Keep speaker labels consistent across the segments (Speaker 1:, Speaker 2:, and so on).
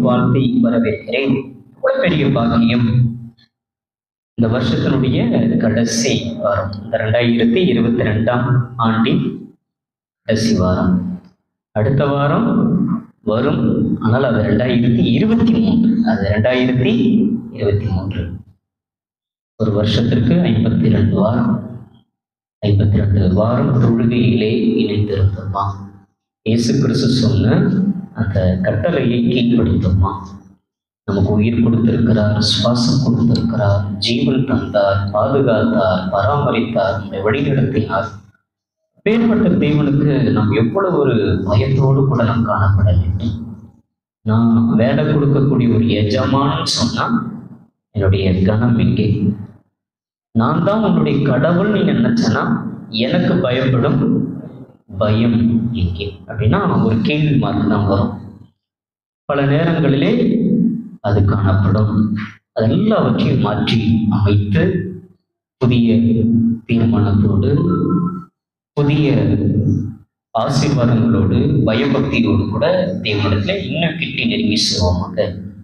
Speaker 1: வாழ்த்தை வரவேற்கிறேன் எவ்வளவு பெரிய பாக்கியம் இந்த வருஷத்தினுடைய கடைசி வாரம் இந்த ரெண்டாயிரத்தி இருபத்தி ரெண்டாம் ஆண்டின் கடைசி வாரம் அடுத்த வாரம் வரும் ஆனால் அது ரெண்டாயிரத்தி இருபத்தி மூன்று அது ரெண்டாயிரத்தி இருபத்தி மூன்று ஒரு வருஷத்திற்கு ஐம்பத்தி ரெண்டு வாரம் ஐம்பத்தி ரெண்டு வாரம் தொழுகையிலே இணைந்திருந்தோமா இயேசு கிறிஸ்து சொன்ன அந்த கட்டளையை கீழ்ப்படுத்தோமா நமக்கு உயிர் கொடுத்திருக்கிறார் சுவாசம் கொடுத்திருக்கிறார் ஜீவன் தந்தார் பாதுகாத்தார் பராமரித்தார் நம்மை வழிநடத்தினார் பேர்பட்ட தேவனுக்கு நாம் எவ்வளவு ஒரு பயத்தோடு கூட நாம் காணப்பட வேண்டும் நான் வேலை கொடுக்கக்கூடிய ஒரு எஜமான்னு சொன்னா என்னுடைய கணம் எங்கே நான் தான் உன்னுடைய கடவுள் நீங்க நினைச்சனா எனக்கு பயப்படும் பயம் எங்கே அப்படின்னா ஒரு கேள்வி மார்க் தான் வரும் பல நேரங்களிலே அது காணப்படும் அதெல்லாவற்றையும் மாற்றி அமைத்து புதிய தீர்மானத்தோடு புதிய ஆசீர்வாதங்களோடு பயபக்தியோடு கூட தேவனிடத்துல இன்னும் கிட்டி நெருங்கி செல்வோமாக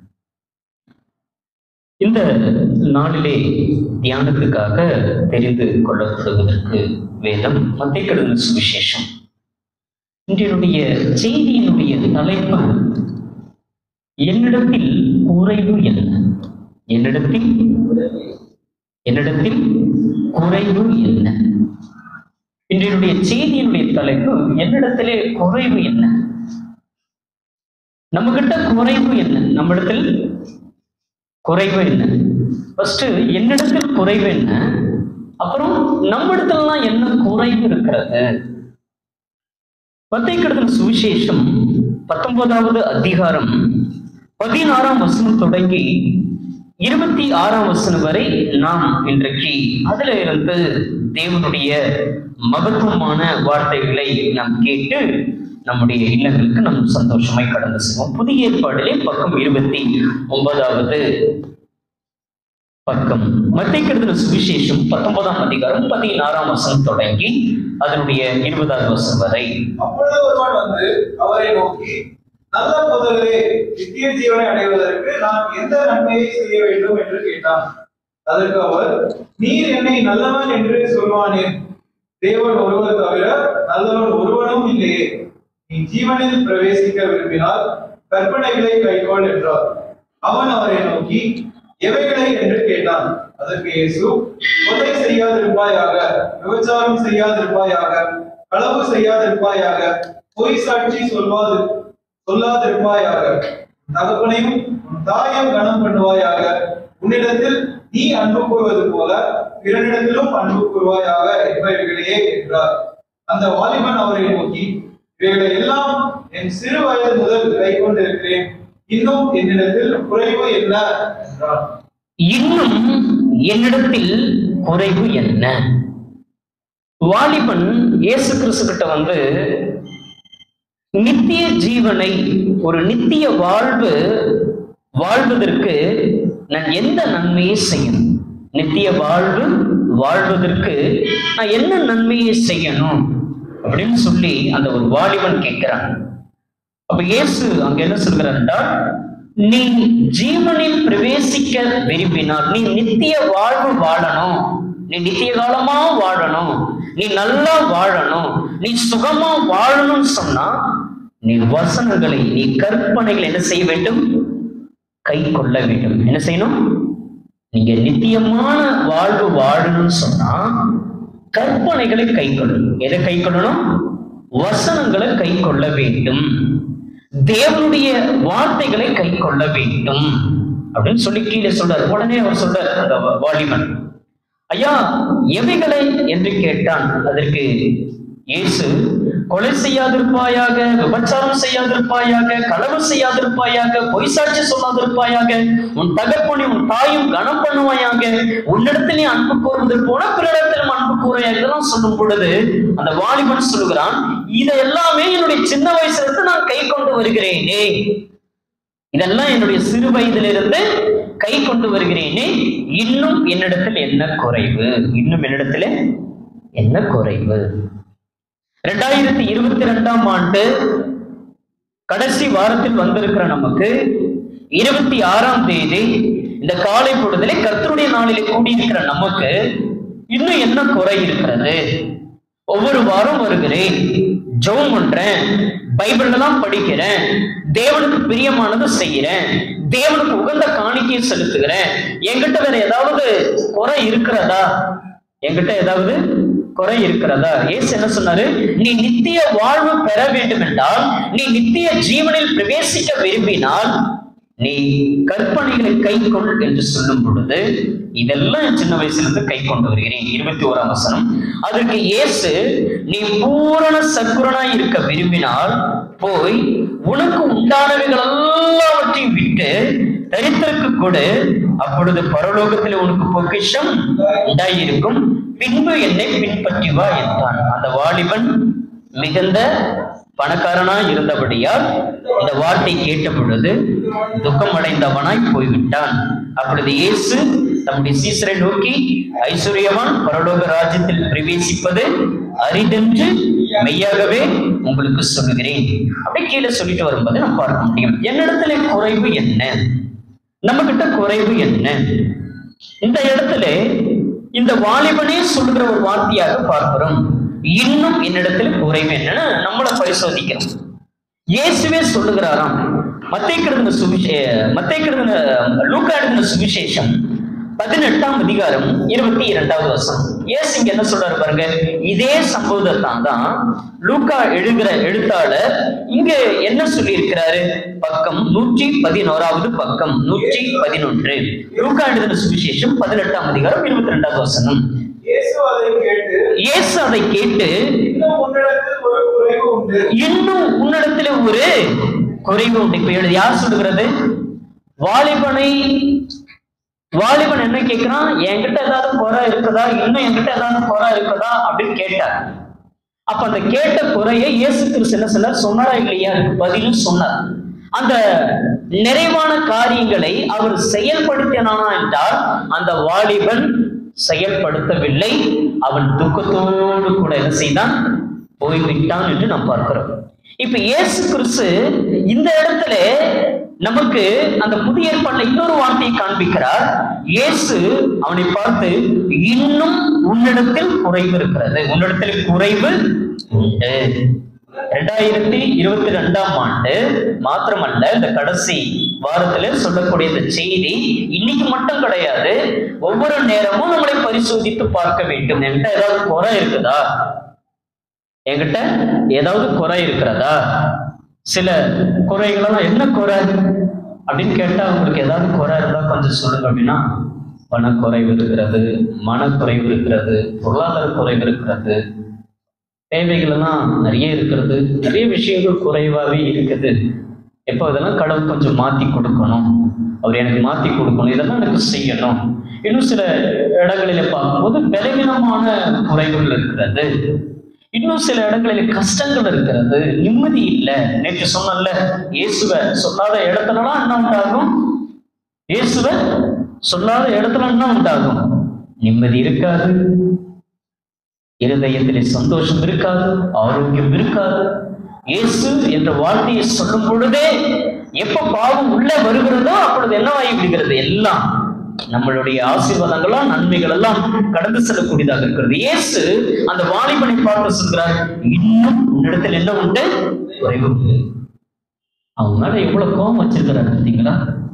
Speaker 1: இந்த நாளிலே தியானத்துக்காக தெரிந்து கொள்ளப்படுவதற்கு வேதம் மத்திய சுவிசேஷம் இன்றைய செய்தியினுடைய தலைப்பு என்னிடத்தில் குறைவு என்ன என்னிடத்தில் என்னிடத்தில் குறைவு என்ன இன்றைய செய்தியினுடைய தலைப்பு என்னிடத்திலே குறைவு என்ன நம்ம கிட்ட குறைவு என்ன நம்மிடத்தில் குறைவு என்ன ஃபர்ஸ்ட் என்னிடத்தில் குறைவு என்ன அப்புறம் நம்ம இடத்துலலாம் என்ன குறைவு இருக்கிறது பத்தைக்கிடத்தில் சுவிசேஷம் பத்தொன்பதாவது அதிகாரம் பதினாறாம் வசனம் தொடங்கி இருபத்தி ஆறாம் வசனம் வரை நாம் இன்றைக்கு அதுல இருந்து தேவனுடைய மகத்துவமான வார்த்தைகளை நாம் கேட்டு நம்முடைய இல்லங்களுக்கு நம் சந்தோஷமாய் கடந்து செல்வோம் புதிய ஏற்பாடிலே பக்கம் இருபத்தி ஒன்பதாவது பக்கம் மத்திய சுவிசேஷம் பத்தொன்பதாம் அதிகாரம் பதினாறாம் வசனம் தொடங்கி அதனுடைய இருபதாவது வசனம் வரை
Speaker 2: அப்பொழுது ஒருவன் வந்து அவரை நோக்கி நல்ல போதகரே நித்திய ஜீவனை அடைவதற்கு நான் எந்த நன்மையை செய்ய வேண்டும் என்று கேட்டான் அதற்கு அவர் நீர் என்னை நல்லவன் என்று சொல்வானேன் தேவன் ஒருவர் தவிர நல்லவன் ஒருவனும் இல்லையே நீ ஜீவனில் பிரவேசிக்க விரும்பினால் கற்பனைகளை கைக்கொள் என்றார் அவன் அவரை நோக்கி எவைகளை என்று கேட்டான் அதற்கு இயேசு கொலை செய்யாதிருப்பாயாக விபச்சாரம் செய்யாதிருப்பாயாக களவு செய்யாதிருப்பாயாக பொய் சாட்சி சொல்வாது சொல்லாதிருப்பாயாக தகப்பனையும் உன் தாயும் கனம் பண்ணுவாயாக உன்னிடத்தில் நீ அன்பு கூறுவது போல பிறனிடத்திலும் அன்பு கூறுவாயாக என்பவைகளையே என்றார் அந்த வாலிபன் அவரை நோக்கி இவைகளை எல்லாம் என் சிறு வயது முதல் கை கொண்டிருக்கிறேன் இன்னும் என்னிடத்தில் குறைவு என்ன என்றான்
Speaker 1: இன்னும் என்னிடத்தில் குறைவு என்ன வாலிபன் இயேசு கிறிஸ்து கிட்ட வந்து நித்திய ஜீவனை ஒரு நித்திய வாழ்வு வாழ்வதற்கு நான் எந்த நன்மையை செய்யணும் நித்திய வாழ்வு வாழ்வதற்கு நான் என்ன நன்மையை செய்யணும் அப்படின்னு சொல்லி அந்த ஒரு வாலிபன் கேட்கிறான் அப்ப இயேசு அங்க என்ன சொல்கிறார் என்றால் நீ ஜீவனில் பிரவேசிக்க விரும்பினால் நீ நித்திய வாழ்வு வாழணும் நீ நித்திய காலமா வாழணும் நீ நல்லா வாழணும் நீ சுகமா வாழணும்னு சொன்னா நீ வசனங்களை நீ கற்பனைகளை என்ன செய்ய வேண்டும் கை கொள்ள வேண்டும் என்ன செய்யணும் நீங்க நித்தியமான வாழ்வு வாழணும்னு சொன்னா கற்பனைகளை கை கொள்ளணும் எதை கை கொள்ளணும் வசனங்களை கை கொள்ள வேண்டும் தேவனுடைய வார்த்தைகளை கை கொள்ள வேண்டும் அப்படின்னு சொல்லி கீழே சொல்றாரு உடனே அவர் சொல்றாரு அந்த வா- வாலிபன் ஐயா எவைகளை என்று கேட்டான் அதற்கு இயேசு கொலை செய்யாதிருப்பாயாக விபச்சாரம் செய்யாதிருப்பாயாக களவு செய்யாதிருப்பாயாக பொய் சாட்சி சொல்லாதிருப்பாயாக உன் தகப்பனை உன் தாயும் கனம் பண்ணுவாயாக உன்னிடத்தில் நீ அன்பு கூறுவது போல பிறரிடத்திலும் அன்பு கூறுவாயாக இதெல்லாம் சொல்லும் பொழுது அந்த வாலிபன் சொல்லுகிறான் இதை எல்லாமே என்னுடைய சின்ன வயசுல இருந்து நான் கை கொண்டு வருகிறேனே இதெல்லாம் என்னுடைய சிறு வயதிலிருந்து கை கொண்டு வருகிறேனே இன்னும் என்னிடத்தில் என்ன குறைவு இன்னும் என்னிடத்தில் என்ன குறைவு ரெண்டாயிரத்தி இருபத்தி ரெண்டாம் ஆண்டு கடைசி வாரத்தில் வந்திருக்கிற நமக்கு இருபத்தி ஆறாம் தேதி இந்த காலை பொழுதிலே கர்த்தருடைய நாளிலே கூடியிருக்கிற நமக்கு இன்னும் என்ன குறை இருக்கிறது ஒவ்வொரு வாரம் வருகிறேன் ஜெபம் பண்றேன் பைபிள்ல தான் படிக்கிறேன் தேவனுக்கு பிரியமானதை செய்யறேன் தேவனுக்கு உகந்த காணிக்கையை செலுத்துகிறேன் என்கிட்ட வேற ஏதாவது குறை இருக்கிறதா என்கிட்ட ஏதாவது குறை இருக்கிறதா ஏசு என்ன சொன்னாரு நீ நித்திய வாழ்வு பெற வேண்டும் என்றால் நீ நித்திய ஜீவனில் பிரவேசிக்க விரும்பினால் நீ கற்பனைகளை கை கொள் என்று சொல்லும் பொழுது இதெல்லாம் என் சின்ன வயசுல இருந்து கை கொண்டு வருகிறேன் இருபத்தி ஓராம் வசனம் அதற்கு இயேசு நீ பூரண சக்குரனாய் இருக்க விரும்பினால் போய் உனக்கு உண்டானவைகள் எல்லாவற்றையும் விட்டு தரித்திற்கு கொடு அப்பொழுது பரலோகத்தில் உனக்கு பொக்கிஷம் உண்டாயிருக்கும் பின்பு என்னை பின்பற்றி வா என்றான் அந்த வாலிபன் மிகுந்த பணக்காரனாய் இருந்தபடியால் இந்த வார்த்தை கேட்ட பொழுது துக்கம் அடைந்தவனாய் போய்விட்டான் அப்பொழுது இயேசு தம்முடைய சீசரை நோக்கி ஐஸ்வர்யவான் பரலோக ராஜ்யத்தில் பிரவேசிப்பது அரிதென்று மெய்யாகவே உங்களுக்கு சொல்லுகிறேன் அப்படியே கீழே சொல்லிட்டு வரும்போது நம்ம பார்க்க முடியும் என்னிடத்துல குறைவு என்ன நம்ம கிட்ட குறைவு என்ன இந்த இடத்துல இந்த வாலிபனே சொல்லுகிற ஒரு வார்த்தையாக பார்க்கிறோம் இன்னும் என்னிடத்தில் குறைவு என்னன்னு நம்மளை பரிசோதிக்கிறோம் இயேசுவே சொல்லுகிறாராம் மத்தை கிடந்த சுவிசே மத்தை கிடந்த லூக்கா எழுதின சுவிசேஷம் பதினெட்டாம் அதிகாரம் இருபத்தி இரண்டாவது வருஷம் இயேசு இங்க என்ன சொல்றாரு பாருங்க இதே சம்பவத்தான் தான் லூக்கா எழுதுகிற எழுத்தாளர் இங்க என்ன சொல்லி இருக்கிறாரு பக்கம் நூற்றி பதினோராவது பக்கம் நூற்றி பதினொன்று லூக்கா எழுதின சுவிசேஷம் பதினெட்டாம் அதிகாரம் இருபத்தி ரெண்டாவது வசனம்
Speaker 2: இயேசு அதை கேட்டு
Speaker 1: இயேசு அதை கேட்டு
Speaker 2: இன்னும் உன்னிடத்தில் ஒரு குறைவு உண்டு
Speaker 1: இன்னும் உன்னிடத்துல ஒரு குறைவு உண்டு இப்ப எழுது யார் சொல்லுகிறது வாலிபனை வாலிபன் என்ன கேட்கிறான் என்கிட்ட ஏதாவது குறை இருக்குதா இன்னும் என்கிட்ட ஏதாவது குறை இருக்குதா அப்படின்னு கேட்டார் அப்ப அந்த கேட்ட குறையை இயேசு கிறிஸ்து என்ன சொன்னார் சொன்னாரா இல்லையா அதுக்கு பதிலும் சொன்னார் அந்த நிறைவான காரியங்களை அவர் செயல்படுத்தினானா என்றால் அந்த வாலிபன் செயல்படுத்தவில்லை அவன் துக்கத்தோடு கூட என்ன செய்தான் போய்விட்டான் என்று நாம் பார்க்கிறோம் இப்ப இயேசு கிறிஸ்து இந்த இடத்துல நமக்கு அந்த புதிய ஏற்பாடுல இன்னொரு வார்த்தையை காண்பிக்கிறார் இயேசு அவனை பார்த்து இன்னும் உன்னிடத்தில் குறைவு இருக்கிறது உன்னிடத்தில் குறைவு உண்டு ரெண்டாயிரத்தி இருபத்தி ரெண்டாம் ஆண்டு மாத்திரமல்ல இந்த கடைசி வாரத்துல சொல்லக்கூடிய இந்த செய்தி இன்னைக்கு மட்டும் கிடையாது ஒவ்வொரு நேரமும் நம்மளை பரிசோதித்து பார்க்க வேண்டும் என்கிட்ட ஏதாவது குறை இருக்குதா என்கிட்ட ஏதாவது குறை இருக்கிறதா சில குறைகளெல்லாம் என்ன குறை அப்படின்னு கேட்டா உங்களுக்கு ஏதாவது குறை இருந்தா கொஞ்சம் சொல்லுங்க அப்படின்னா பணக்குறைவு இருக்கிறது மனக்குறைவு இருக்கிறது பொருளாதார குறைவு இருக்கிறது தேவைகள் எல்லாம் நிறைய இருக்கிறது நிறைய விஷயங்கள் குறைவாகவே இருக்குது எப்போ இதெல்லாம் கடவுள் கொஞ்சம் மாற்றி கொடுக்கணும் அவர் எனக்கு மாற்றி கொடுக்கணும் இதெல்லாம் எனக்கு செய்யணும் இன்னும் சில இடங்களில் பார்க்கும்போது பலவீனமான குறைவுகள் இருக்கிறது இன்னும் சில இடங்களில் கஷ்டங்கள் இருக்கிறது நிம்மதி இல்லை நேற்று சொன்னல இயேசுவ சொல்லாத இடத்துலலாம் என்ன உண்டாகும் இயேசுவ சொல்லாத இடத்துல என்ன உண்டாகும் நிம்மதி இருக்காது இருதயத்திலே சந்தோஷம் இருக்காது ஆரோக்கியம் இருக்காது இயேசு என்ற வார்த்தையை சொல்லும் பொழுதே எப்ப பாவம் உள்ளே வருகிறதோ அப்பொழுது என்னவாகி விடுகிறது எல்லாம் நம்மளுடைய ஆசீர்வாதங்களா நன்மைகள் எல்லாம் கடந்து செல்லக்கூடியதாக இருக்கிறது இயேசு அந்த வாலிபனை பார்த்து சொல்கிறார் இன்னும் உன்னிடத்தில் என்ன உண்டு குறைவு உண்டு அவங்க மேல எவ்வளவு கோபம் வச்சிருக்கிறாரு பார்த்தீங்களா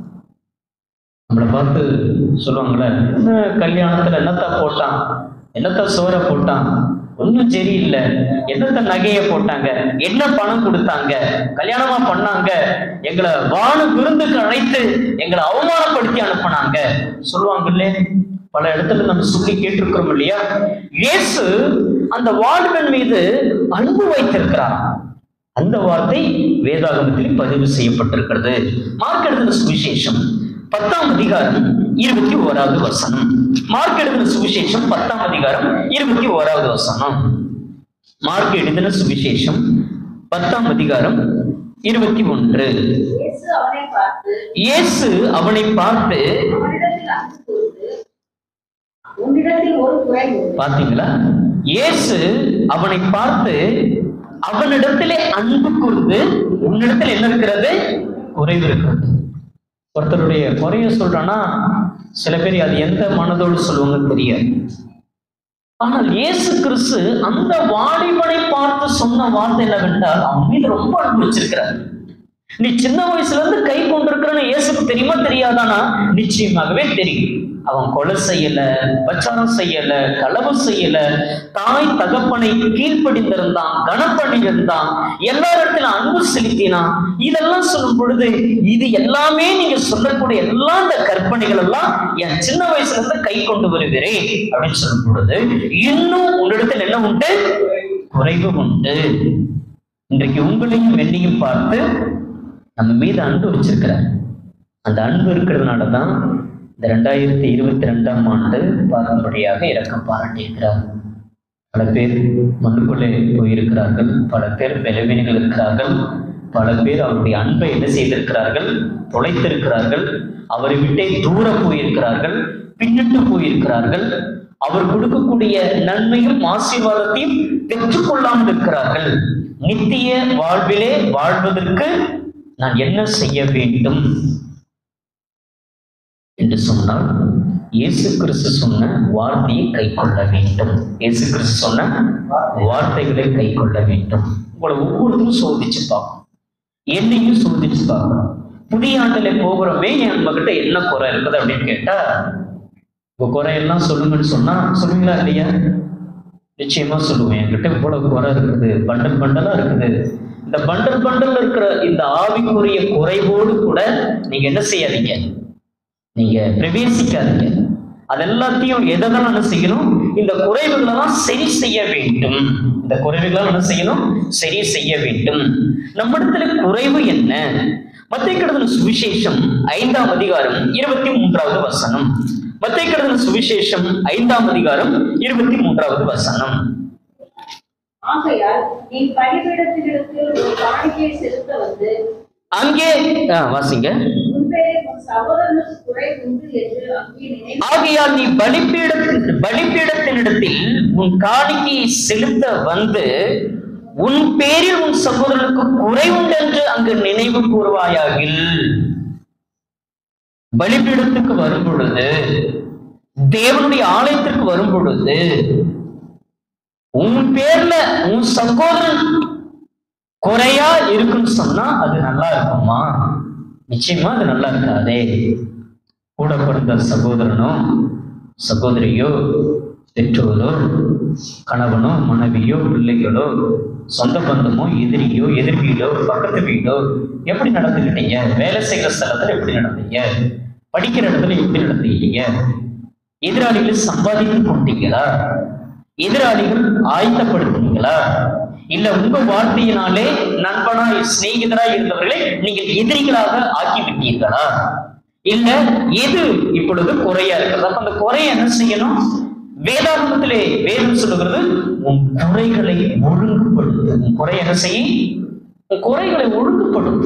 Speaker 1: நம்மளை பார்த்து சொல்லுவாங்களே என்ன கல்யாணத்துல என்னத்தா போட்டான் என்னத்த சோற போட்டான் ஒன்றும் சரியில்லை என்னத்த நகையை போட்டாங்க என்ன பணம் கொடுத்தாங்க கல்யாணமா பண்ணாங்க எங்களை வானு விருந்துக்கு அழைத்து எங்களை அவமானப்படுத்தி அனுப்புனாங்க சொல்லுவாங்கல்ல பல இடத்துல நம்ம சொல்லி கேட்டிருக்கிறோம் இல்லையா இயேசு அந்த வாழ்வன் மீது அன்பு வைத்திருக்கிறார் அந்த வார்த்தை வேதாகமத்தில் பதிவு செய்யப்பட்டிருக்கிறது மார்க் எழுதின சுவிசேஷம் பத்தாம் அதிகாரம் இருபத்தி ஓராவது வசனம் மார்க் எழுதின சுவிசேஷம் பத்தாம் அதிகாரம் இருபத்தி ஓராவது வசனம் மார்க் எழுதின சுவிசேஷம் பத்தாம் அதிகாரம் இருபத்தி ஒன்று
Speaker 3: இயேசு அவனை பார்த்து
Speaker 1: இயேசு அவனை பார்த்து
Speaker 3: அவனிடத்தில் அன்பு கூர்ந்து உன்னிடத்தில் ஒரு குறை உண்டு
Speaker 1: பாத்தீங்களா இயேசு அவனை பார்த்து அவனிடத்திலே அன்பு கூர்ந்து உன்னிடத்தில் என்ன இருக்கிறது குறைவு இருக்கிறது ஒருத்தருடைய குறைய சொல்றான்னா சில பேர் அது எந்த மனதோடு சொல்லுவாங்க தெரியாது ஆனால் இயேசு கிறிஸ்து அந்த வாலிபனை பார்த்து சொன்ன வார்த்தை என்னவென்றால் அவன் மீது ரொம்ப அன்பு வச்சிருக்கிறார் நீ சின்ன வயசுல இருந்து கை கொண்டிருக்கிறன்னு இயேசுக்கு தெரியுமா தெரியாதானா நிச்சயமாகவே தெரியும் அவன் கொலை செய்யல பிரச்சாரம் செய்யல களவு செய்யல தாய் தகப்பனை கீழ்ப்படிந்திருந்தான் கனப்பணிந்திருந்தான் எல்லா இடத்துல அன்பு செலுத்தினான் இதெல்லாம் சொல்லும் பொழுது இது எல்லாமே நீங்க சொல்லக்கூடிய எல்லா இந்த கற்பனைகள் எல்லாம் என் சின்ன வயசுல இருந்து கை கொண்டு வருகிறேன் அப்படின்னு சொல்லும் பொழுது இன்னும் உன்னிடத்தில் என்ன உண்டு குறைவு உண்டு இன்றைக்கு உங்களையும் என்னையும் பார்த்து நம்ம மீது அன்பு வச்சிருக்கிறார் அந்த அன்பு இருக்கிறதுனால தான் இந்த ரெண்டாயிரத்தி இருபத்தி ரெண்டாம் ஆண்டு பார்க்கும்படியாக இறக்கம் பாராட்டியிருக்கிறார் பல பேர் மண்ணுக்குள்ளே போயிருக்கிறார்கள் பல பேர் பலவீனங்கள் இருக்கிறார்கள் பல பேர் அவருடைய அன்பை என்ன செய்திருக்கிறார்கள் தொலைத்திருக்கிறார்கள் அவரை விட்டே தூர போயிருக்கிறார்கள் பின்னிட்டு போயிருக்கிறார்கள் அவர் கொடுக்கக்கூடிய நன்மையும் ஆசீர்வாதத்தையும் பெற்றுக்கொள்ளாமல் இருக்கிறார்கள் நித்திய வாழ்விலே வாழ்வதற்கு நான் என்ன செய்ய வேண்டும் என்று சொன்னால் இயேசு கிறிஸ்து சொன்ன வார்த்தையை கை கொள்ள வேண்டும் இயேசு கிறிஸ்து சொன்ன வார்த்தைகளை கை கொள்ள வேண்டும் உங்களை ஒவ்வொருத்தரும் சோதிச்சு பார்க்கணும் என்னையும் சோதிச்சு பார்க்கணும் புதிய ஆண்டுல போகிறோமே என் நம்மகிட்ட என்ன குறை இருக்குது அப்படின்னு கேட்டா உங்க குறையெல்லாம் சொல்லுங்கன்னு சொன்னா சொல்லுவீங்களா இல்லையா நிச்சயமா சொல்லுவேன் என்கிட்ட இவ்வளவு குறை இருக்குது பண்டல் பண்டலா இருக்குது இந்த பண்டல் பண்டல் இருக்கிற இந்த ஆவிக்குரிய குறைவோடு கூட நீங்க என்ன செய்யாதீங்க நீங்க பிரவேசிக்காதீங்க அதெல்லாத்தையும் எதெல்லாம் என்ன செய்யணும் இந்த குறைவுகளெல்லாம் சரி செய்ய வேண்டும் இந்த குறைவுகளை என்ன செய்யணும் சரி செய்ய வேண்டும் நம்மிடத்துல குறைவு என்ன மத்திய கடதல் சுவிசேஷம் ஐந்தாம் அதிகாரம் இருபத்தி மூன்றாவது வசனம் மத்திய கடதல் சுவிசேஷம் ஐந்தாம் அதிகாரம் இருபத்தி மூன்றாவது வசனம்
Speaker 3: ஆகையால் நீ பலிபீடத்தினிடத்தில் ஒரு காணிக்கையை செலுத்த வந்து
Speaker 1: அங்கே ஆ, வாசிங்க
Speaker 3: முன்பேறே உன் சகோதரனுக்கு குறை உண்டு என்று அங்கே நினைவு
Speaker 1: ஆகையால் நீ பலிப்பீடத்தின் பலிப்பீடத்தினிடத்தில் உன் காணிக்கையை செலுத்த வந்து உன் பேரில் உன் சகோதரனுக்கு குறை உண்டு என்று அங்கு நினைவு கூறுவாயாகில் பலிப்பீடத்துக்கு வரும் பொழுது தேவனுடைய ஆலயத்திற்கு வரும் பொழுது உன் பேர்ல உன் சகோதரன் குறையா இருக்குன்னு சொன்னா அது நல்லா இருக்குமா நிச்சயமா அது நல்லா இருக்காதே கூட பிறந்த சகோதரனோ சகோதரியோ பெற்றோரோ கணவனோ மனைவியோ பிள்ளைகளோ சொந்த பந்தமோ எதிரியோ எதிர் வீடோ பக்கத்து வீடோ எப்படி நடந்துக்கிட்டீங்க வேலை செய்கிற ஸ்தலத்துல எப்படி நடந்தீங்க படிக்கிற இடத்துல எப்படி நடந்தீங்க எதிராளிகளை சம்பாதித்து கொண்டீங்களா எதிராளிகள் ஆயத்தப்படுத்துனீங்களா இல்ல உங்க வார்த்தையினாலே நண்பனா சிநேகிதரா இருந்தவர்களை நீங்கள் எதிரிகளாக ஆக்கி விட்டீர்களா இல்ல எது இப்பொழுது குறையா இருக்கிறது அப்ப அந்த குறையை என்ன செய்யணும் வேதாந்தத்திலே வேதம் சொல்லுகிறது உன் குறைகளை ஒழுங்குபடுத்து உன் குறை என்ன செய்ய உன் குறைகளை ஒழுங்குபடுத்து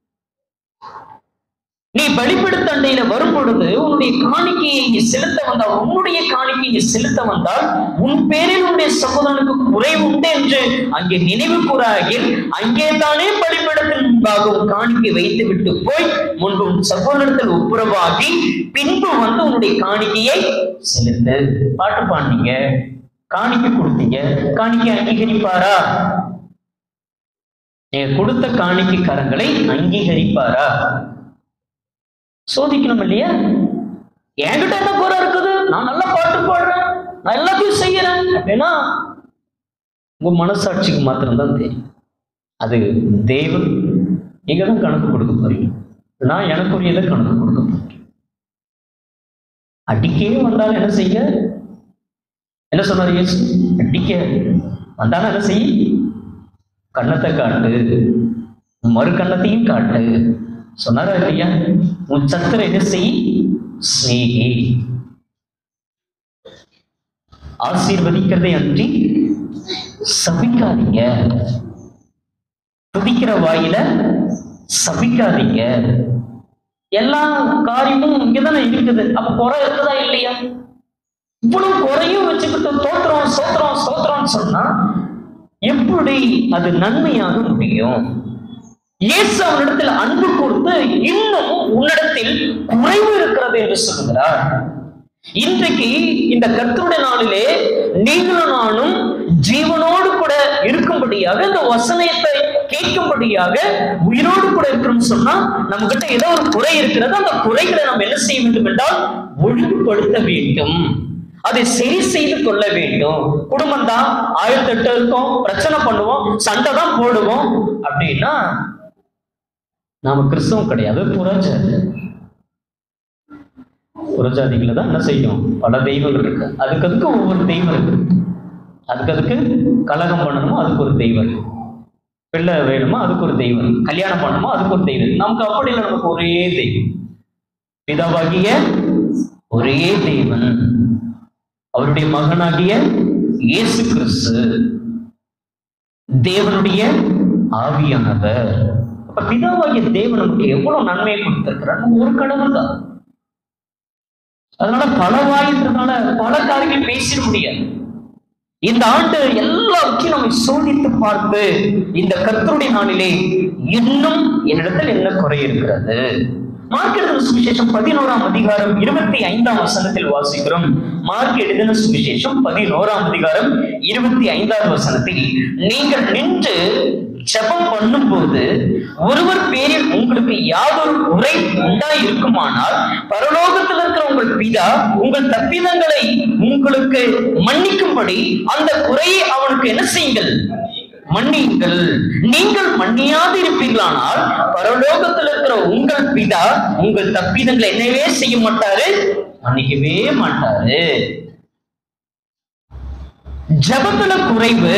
Speaker 1: நீ பலிபடுத்தண்டையில வரும் பொழுது உன்னுடைய காணிக்கையை நீ செலுத்த வந்தால் உன்னுடைய காணிக்கையை நீ செலுத்த வந்தால் உன் பேரில் உன்னுடைய சகோதரனுக்கு குறை உண்டு என்று அங்கே நினைவு கூறாகில் அங்கே தானே பலிபடத்தின் முன்பாக உன் காணிக்கை வைத்து விட்டு போய் முன்பு உன் சகோதரத்தில் ஒப்புரவாகி பின்பு வந்து உன்னுடைய காணிக்கையை செலுத்து பாட்டு பாடினீங்க காணிக்கை கொடுத்தீங்க காணிக்கை அங்கீகரிப்பாரா நீங்க கொடுத்த காணிக்கை கரங்களை அங்கீகரிப்பாரா சோதிக்கணும் இல்லையா என்கிட்ட என்ன குறை இருக்குது நான் நல்லா பாட்டு பாடுறேன் நான் எல்லாத்தையும் செய்யறேன் அப்படின்னா உங்க மனசாட்சிக்கு மாத்திரம்தான் தெரியும் அது தேவன் நீங்க தான் கணக்கு கொடுக்க போறீங்க நான் எனக்குரியதை கணக்கு கொடுக்க போறேன் அடிக்கே வந்தாலும் என்ன செய்ய என்ன சொன்னார் இயேசு அடிக்க வந்தாலும் என்ன செய் கண்ணத்தை காட்டு மறு கண்ணத்தையும் காட்டு சொன்னாரா இல்லையா உன் சத்திர என்ன செய் ஸ்நேகி ஆசீர்வதிக்கிறதை அன்றி சபிக்காதீங்க துதிக்கிற வாயில சபிக்காதீங்க எல்லா காரியமும் இங்கதானே இருக்குது அப்ப குறை இருக்குதா இல்லையா இவ்வளவு குறையும் வச்சுக்கிட்டு தோத்திரம் சோத்திரம் சோத்திரம்னு சொன்னா எப்படி அது நன்மையாக முடியும் இயேசு அவனிடத்தில் அன்பு கொடுத்து இன்னும் உன்னிடத்தில் குறைவு இருக்கிறது என்று சொல்லுகிறார் இன்றைக்கு இந்த கர்த்தருடைய நாளிலே நீங்களும் நானும் ஜீவனோடு கூட இருக்கும்படியாக இந்த வசனத்தை கேட்கும்படியாக உயிரோடு கூட இருக்கிறோம்னு சொன்னா நம்ம கிட்ட ஏதோ ஒரு குறை இருக்கிறது அந்த குறைகளை நம்ம என்ன செய்ய வேண்டும் என்றால் ஒழுங்குபடுத்த வேண்டும் அதை சரி செய்து கொள்ள வேண்டும் குடும்பம் தான் ஆயிரத்தி எட்டு இருக்கும் பிரச்சனை பண்ணுவோம் சண்டை தான் போடுவோம் அப்படின்னா நாம கிறிஸ்தவம் கிடையாது புறஜாதி புறஜாதிகளை தான் என்ன செய்யும் பல தெய்வங்கள் இருக்கு அதுக்கு அதுக்கு ஒவ்வொரு தெய்வம் இருக்கு அதுக்கு அதுக்கு கலகம் பண்ணணுமோ அதுக்கு ஒரு தெய்வம் இருக்கு பிள்ளை வேணுமோ அதுக்கு ஒரு தெய்வம் இருக்கு. கல்யாணம் பண்ணணுமோ அதுக்கு ஒரு தெய்வம் இருக்கு. நமக்கு அப்படி இல்லை நமக்கு ஒரே தெய்வம் பிதாவாகிய ஒரே தேவன் அவருடைய மகனாகிய இயேசு கிறிஸ்து தேவனுடைய ஆவியானவர் அப்ப பிதாவாகிய தேவன் நமக்கு எவ்வளவு நன்மையை கொடுத்திருக்கிறார் நம்ம ஒரு கடவுள் தான் அதனால பல வாயின்றதுனால பல காரியங்கள் பேசிட முடியாது இந்த ஆண்டு எல்லாவற்றையும் நம்மை சோதித்து பார்த்து இந்த கர்த்தருடைய நாளிலே இன்னும் என்னிடத்தில் என்ன குறை இருக்கிறது மார்க் எழுதின சுவிசேஷம் பதினோராம் அதிகாரம் இருபத்தி ஐந்தாம் வசனத்தில் வாசிக்கிறோம் மார்க் எழுதின சுவிசேஷம் பதினோராம் அதிகாரம் இருபத்தி ஐந்தாவது வசனத்தில் நீங்கள் நின்று ஜெபம் பண்ணும்போது ஒருவர் பேரில் உங்களுக்கு யாதொரு குறை உண்டாய் இருக்குமானால் பரலோகத்தில் இருக்கிற உங்கள் பிதா உங்கள் தப்பிதங்களை உங்களுக்கு மன்னிக்கும்படி அந்த குறையை அவனுக்கு என்ன செய்யுங்கள் மன்னியுங்கள் நீங்கள் மன்னியாது இருப்பீர்களானால் பரலோகத்தில் இருக்கிற உங்கள் பிதா உங்கள் தப்பிதங்களை என்னவே செய்ய மாட்டாரு மன்னிக்கவே மாட்டாரு ஜபத்துல குறைவு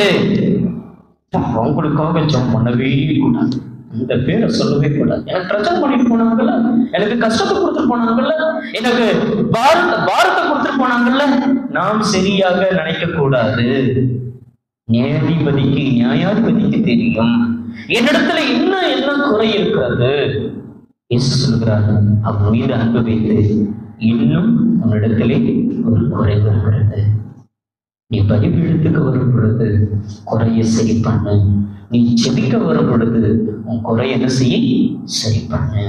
Speaker 1: அவங்களுக்காக ஜெபம் பண்ணவே கூடாது அந்த பேரை சொல்லவே கூடாது எனக்கு பிரச்சனை பண்ணிட்டு போனாங்கல்ல எனக்கு கஷ்டத்தை கொடுத்துட்டு போனாங்கல்ல எனக்கு பாரத பாரத்தை கொடுத்துட்டு போனாங்கல்ல நாம் சரியாக நினைக்க கூடாது நியாயாதிபதிக்கு நியாயாதிபதிக்கு தெரியும் என்னிடத்துல இன்னும் என்ன குறை இருக்கிறது இயேசு சொல்கிறார் அவன் மீது அன்பு வைத்து இன்னும் உன்னிடத்திலே ஒரு குறைவு இருக்கிறது நீ பலிபீடத்துக்கு வரும் பொழுது குறைய சரி பண்ணு நீ செபிக்க வரும் பொழுது உன் குறை என்ன செய்ய சரி பண்ணு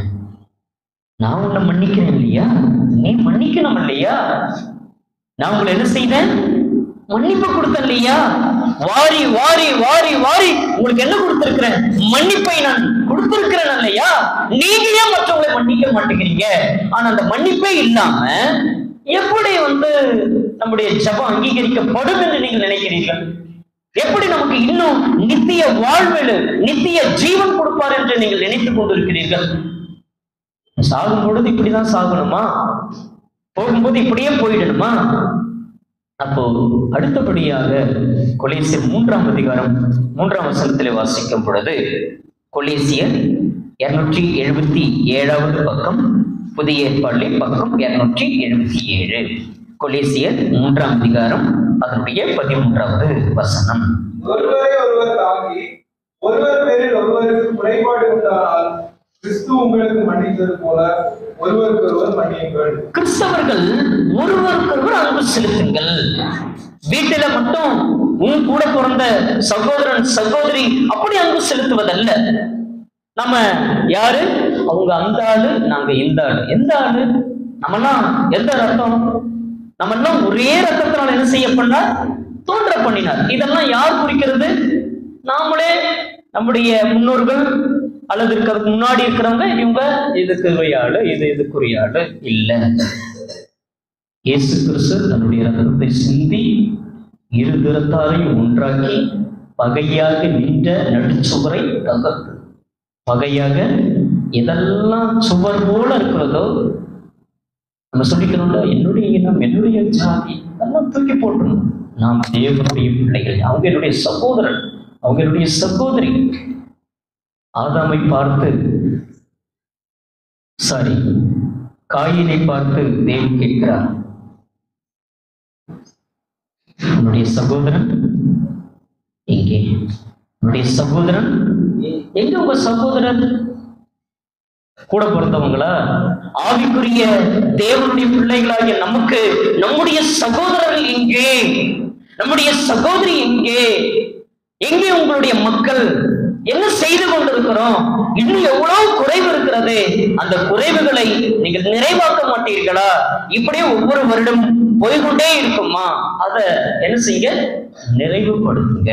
Speaker 1: நான் உன்னை மன்னிக்கிறேன் இல்லையா நீ மன்னிக்கணும் இல்லையா நான் உங்களை என்ன செய்தேன் மன்னிப்பு கொடுத்தேன் இல்லையா வாரி வாரி வாரி வாரி உங்களுக்கு என்ன கொடுத்திருக்கிறேன் மன்னிப்பை நான் கொடுத்திருக்கிறேன் இல்லையா நீங்க ஏன் மற்றவங்களை மன்னிக்க மாட்டேங்கிறீங்க ஆனா அந்த மன்னிப்பே இல்லாம எப்படி வந்து நம்முடைய ஜபம் அங்கீகரிக்கப்படும் என்று நீங்கள் நினைக்கிறீர்கள் எப்படி நமக்கு இன்னும் நித்திய வாழ்வில் நித்திய ஜீவன் கொடுப்பார் என்று நீங்கள் நினைத்துக் கொண்டிருக்கிறீர்கள் சாகும் பொழுது இப்படிதான் சாகணுமா போகும்போது இப்படியே போயிடணுமா அப்போ அடுத்தபடியாக கொலேசியர் மூன்றாம் அதிகாரம் மூன்றாம் வசனத்திலே வாசிக்கும் பொழுது கொலேசியர் இருநூற்றி எழுபத்தி ஏழாவது பக்கம் புதிய ஏற்பாடு பக்கம் இருநூற்றி எழுபத்தி ஏழு கொலேசியர் மூன்றாம் அதிகாரம் அதனுடைய பதிமூன்றாவது வசனம்
Speaker 2: ஒருவரை ஒருவர் தாங்கி ஒருவர் பேரில் ஒருவருக்கு குறைபாடு உண்டானால் கிறிஸ்து உங்களுக்கு மன்னித்தது போல ஒருவருக்கொருவர் மன்னியுங்கள்
Speaker 1: கிறிஸ்தவர்கள் ஒருவருக்கொருவர் அன்பு செலுத்துங்கள் வீட்டில மட்டும் உன் கூட பிறந்த சகோதரன் சகோதரி அப்படி அன்பு செலுத்துவதல்ல நம்ம யாரு அவங்க அந்த ஆளு நாங்க இந்த ஆளு எந்த ஆளு நம்மலாம் எந்த ரத்தம் நம்ம எல்லாம் ஒரே ரத்தத்தினால் என்ன செய்யப்பட்டார் தோன்ற பண்ணினார் இதெல்லாம் யார் குறிக்கிறது நாமளே நம்முடைய முன்னோர்கள் அல்லது இருக்கிறதுக்கு முன்னாடி இருக்கிறவங்க இவங்க இதுக்கு ஆளு இது இதுக்குரிய ஆளு இல்ல இயேசு கிறிஸ்து தன்னுடைய ரத்தத்தை சிந்தி இரு திறத்தாரையும் ஒன்றாக்கி பகையாக நின்ற நடுச்சுவரை தகர்த்து பகையாக எதெல்லாம் சுவர் போல இருக்கிறதோ நம்ம சொல்லிக்கணும்ல என்னுடைய இனம் என்னுடைய ஜாதி அதெல்லாம் தூக்கி போட்டணும் நாம் தேவனுடைய பிள்ளைகள் அவங்க என்னுடைய சகோதரன் அவங்க என்னுடைய சகோதரி ஆதாமை பார்த்து சாரி காயினை பார்த்து தேவன் கேட்கிறார் உன்னுடைய சகோதரன் எங்கே உன்னுடைய சகோதரன் எங்க உங்க சகோதரன் கூட பிறந்தவங்களா ஆவிக்குரிய தேவனுடைய பிள்ளைகளாகிய நமக்கு நம்முடைய சகோதரர்கள் எங்கே நம்முடைய சகோதரி எங்கே எங்கே உங்களுடைய மக்கள் என்ன செய்து கொண்டிருக்கிறோம் இன்னும் எவ்வளவு குறைவு இருக்கிறது அந்த குறைவுகளை நீங்கள் நிறைவாக்க மாட்டீர்களா இப்படியே ஒவ்வொரு வருடம் போய்கொண்டே இருக்குமா அத என்ன செய்யுங்க நிறைவுபடுத்துங்க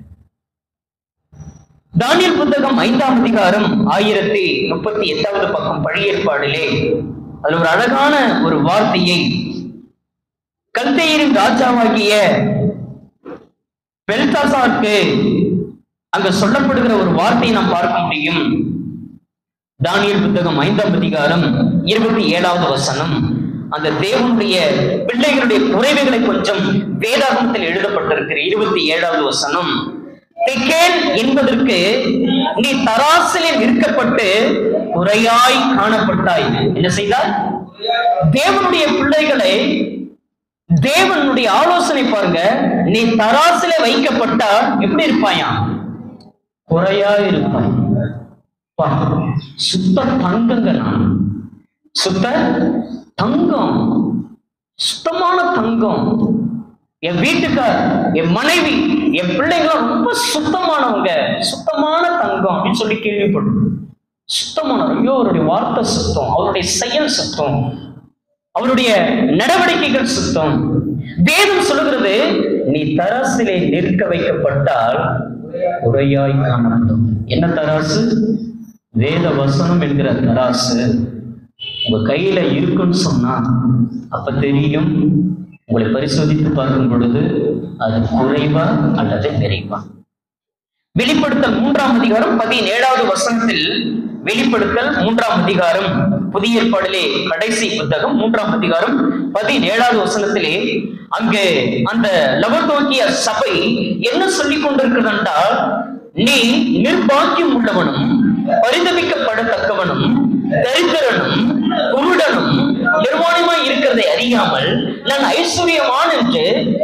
Speaker 1: தானியல் புத்தகம் ஐந்தாம் அதிகாரம் ஆயிரத்தி முப்பத்தி எட்டாவது பக்கம் பழைய ஏற்பாடிலே அதுல ஒரு அழகான ஒரு வார்த்தையை கல்தேயரின் ராஜாவாகிய பெல்தாசாருக்கு அங்க சொல்லப்படுகிற ஒரு வார்த்தையை நாம் பார்க்க முடியும் தானியல் புத்தகம் ஐந்தாம் அதிகாரம் இருபத்தி ஏழாவது வசனம் அந்த தேவனுடைய பிள்ளைகளுடைய குறைவுகளை கொஞ்சம் வேதாகமத்தில் எழுதப்பட்டிருக்கிற இருபத்தி ஏழாவது வசனம் திகேல் என்பதற்கு நீ தராசிலே நிற்கப்பட்டு குறையாய் காணப்பட்டாய் என்ன செய்தாய் தேவனுடைய பிள்ளைகளை தேவனுடைய ஆலோசனை பாருங்க நீ தராசிலே வைக்கப்பட்டா எப்படி இருப்பாயா குறையா இருப்பாய் பா, சுத்த தங்கங்க நான் சுத்த தங்கம் சுத்தமான தங்கம் என் வீட்டுக்கார் என் மனைவி என் பிள்ளைங்களாம் ரொம்ப சுத்தமானவங்க சுத்தமான தங்கம் அப்படின்னு சொல்லி கேள்விப்படும் சுத்தமான ஐயோ அவருடைய வார்த்தை சுத்தம் அவருடைய செயல் சுத்தம் அவருடைய நடவடிக்கைகள் சுத்தம் வேதம் சொல்லுகிறது நீ தராசிலே நிற்க வைக்கப்பட்டால் உரையாய் காணப்படும் என்ன தராசு வேத வசனம் என்கிற தராசு உங்க கையில இருக்குன்னு சொன்னா அப்ப தெரியும் உங்களை பரிசோதித்து பார்க்கும் பொழுது அது குறைவா அல்லது நிறைவா வெளிப்படுத்தல் மூன்றாம் அதிகாரம் பதினேழாவது வசனத்தில் வெளிப்படுத்தல் மூன்றாம் அதிகாரம் புதிய ஏற்பாடிலே கடைசி புத்தகம் மூன்றாம் அதிகாரம் பதினேழாவது வசனத்திலே அங்கே அந்த லவத்தோக்கிய சபை என்ன சொல்லிக் கொண்டிருக்கிறது என்றால் நீ நிர்பாக்கியம் உள்ளவனும் பரிதவிக்கப்படத்தக்கவனும் தரித்திரனும் குருடனும் நிர்வாணமாய் இருக்கிறதை அறியாமல் நான் ஐஸ்வர்யவான் என்று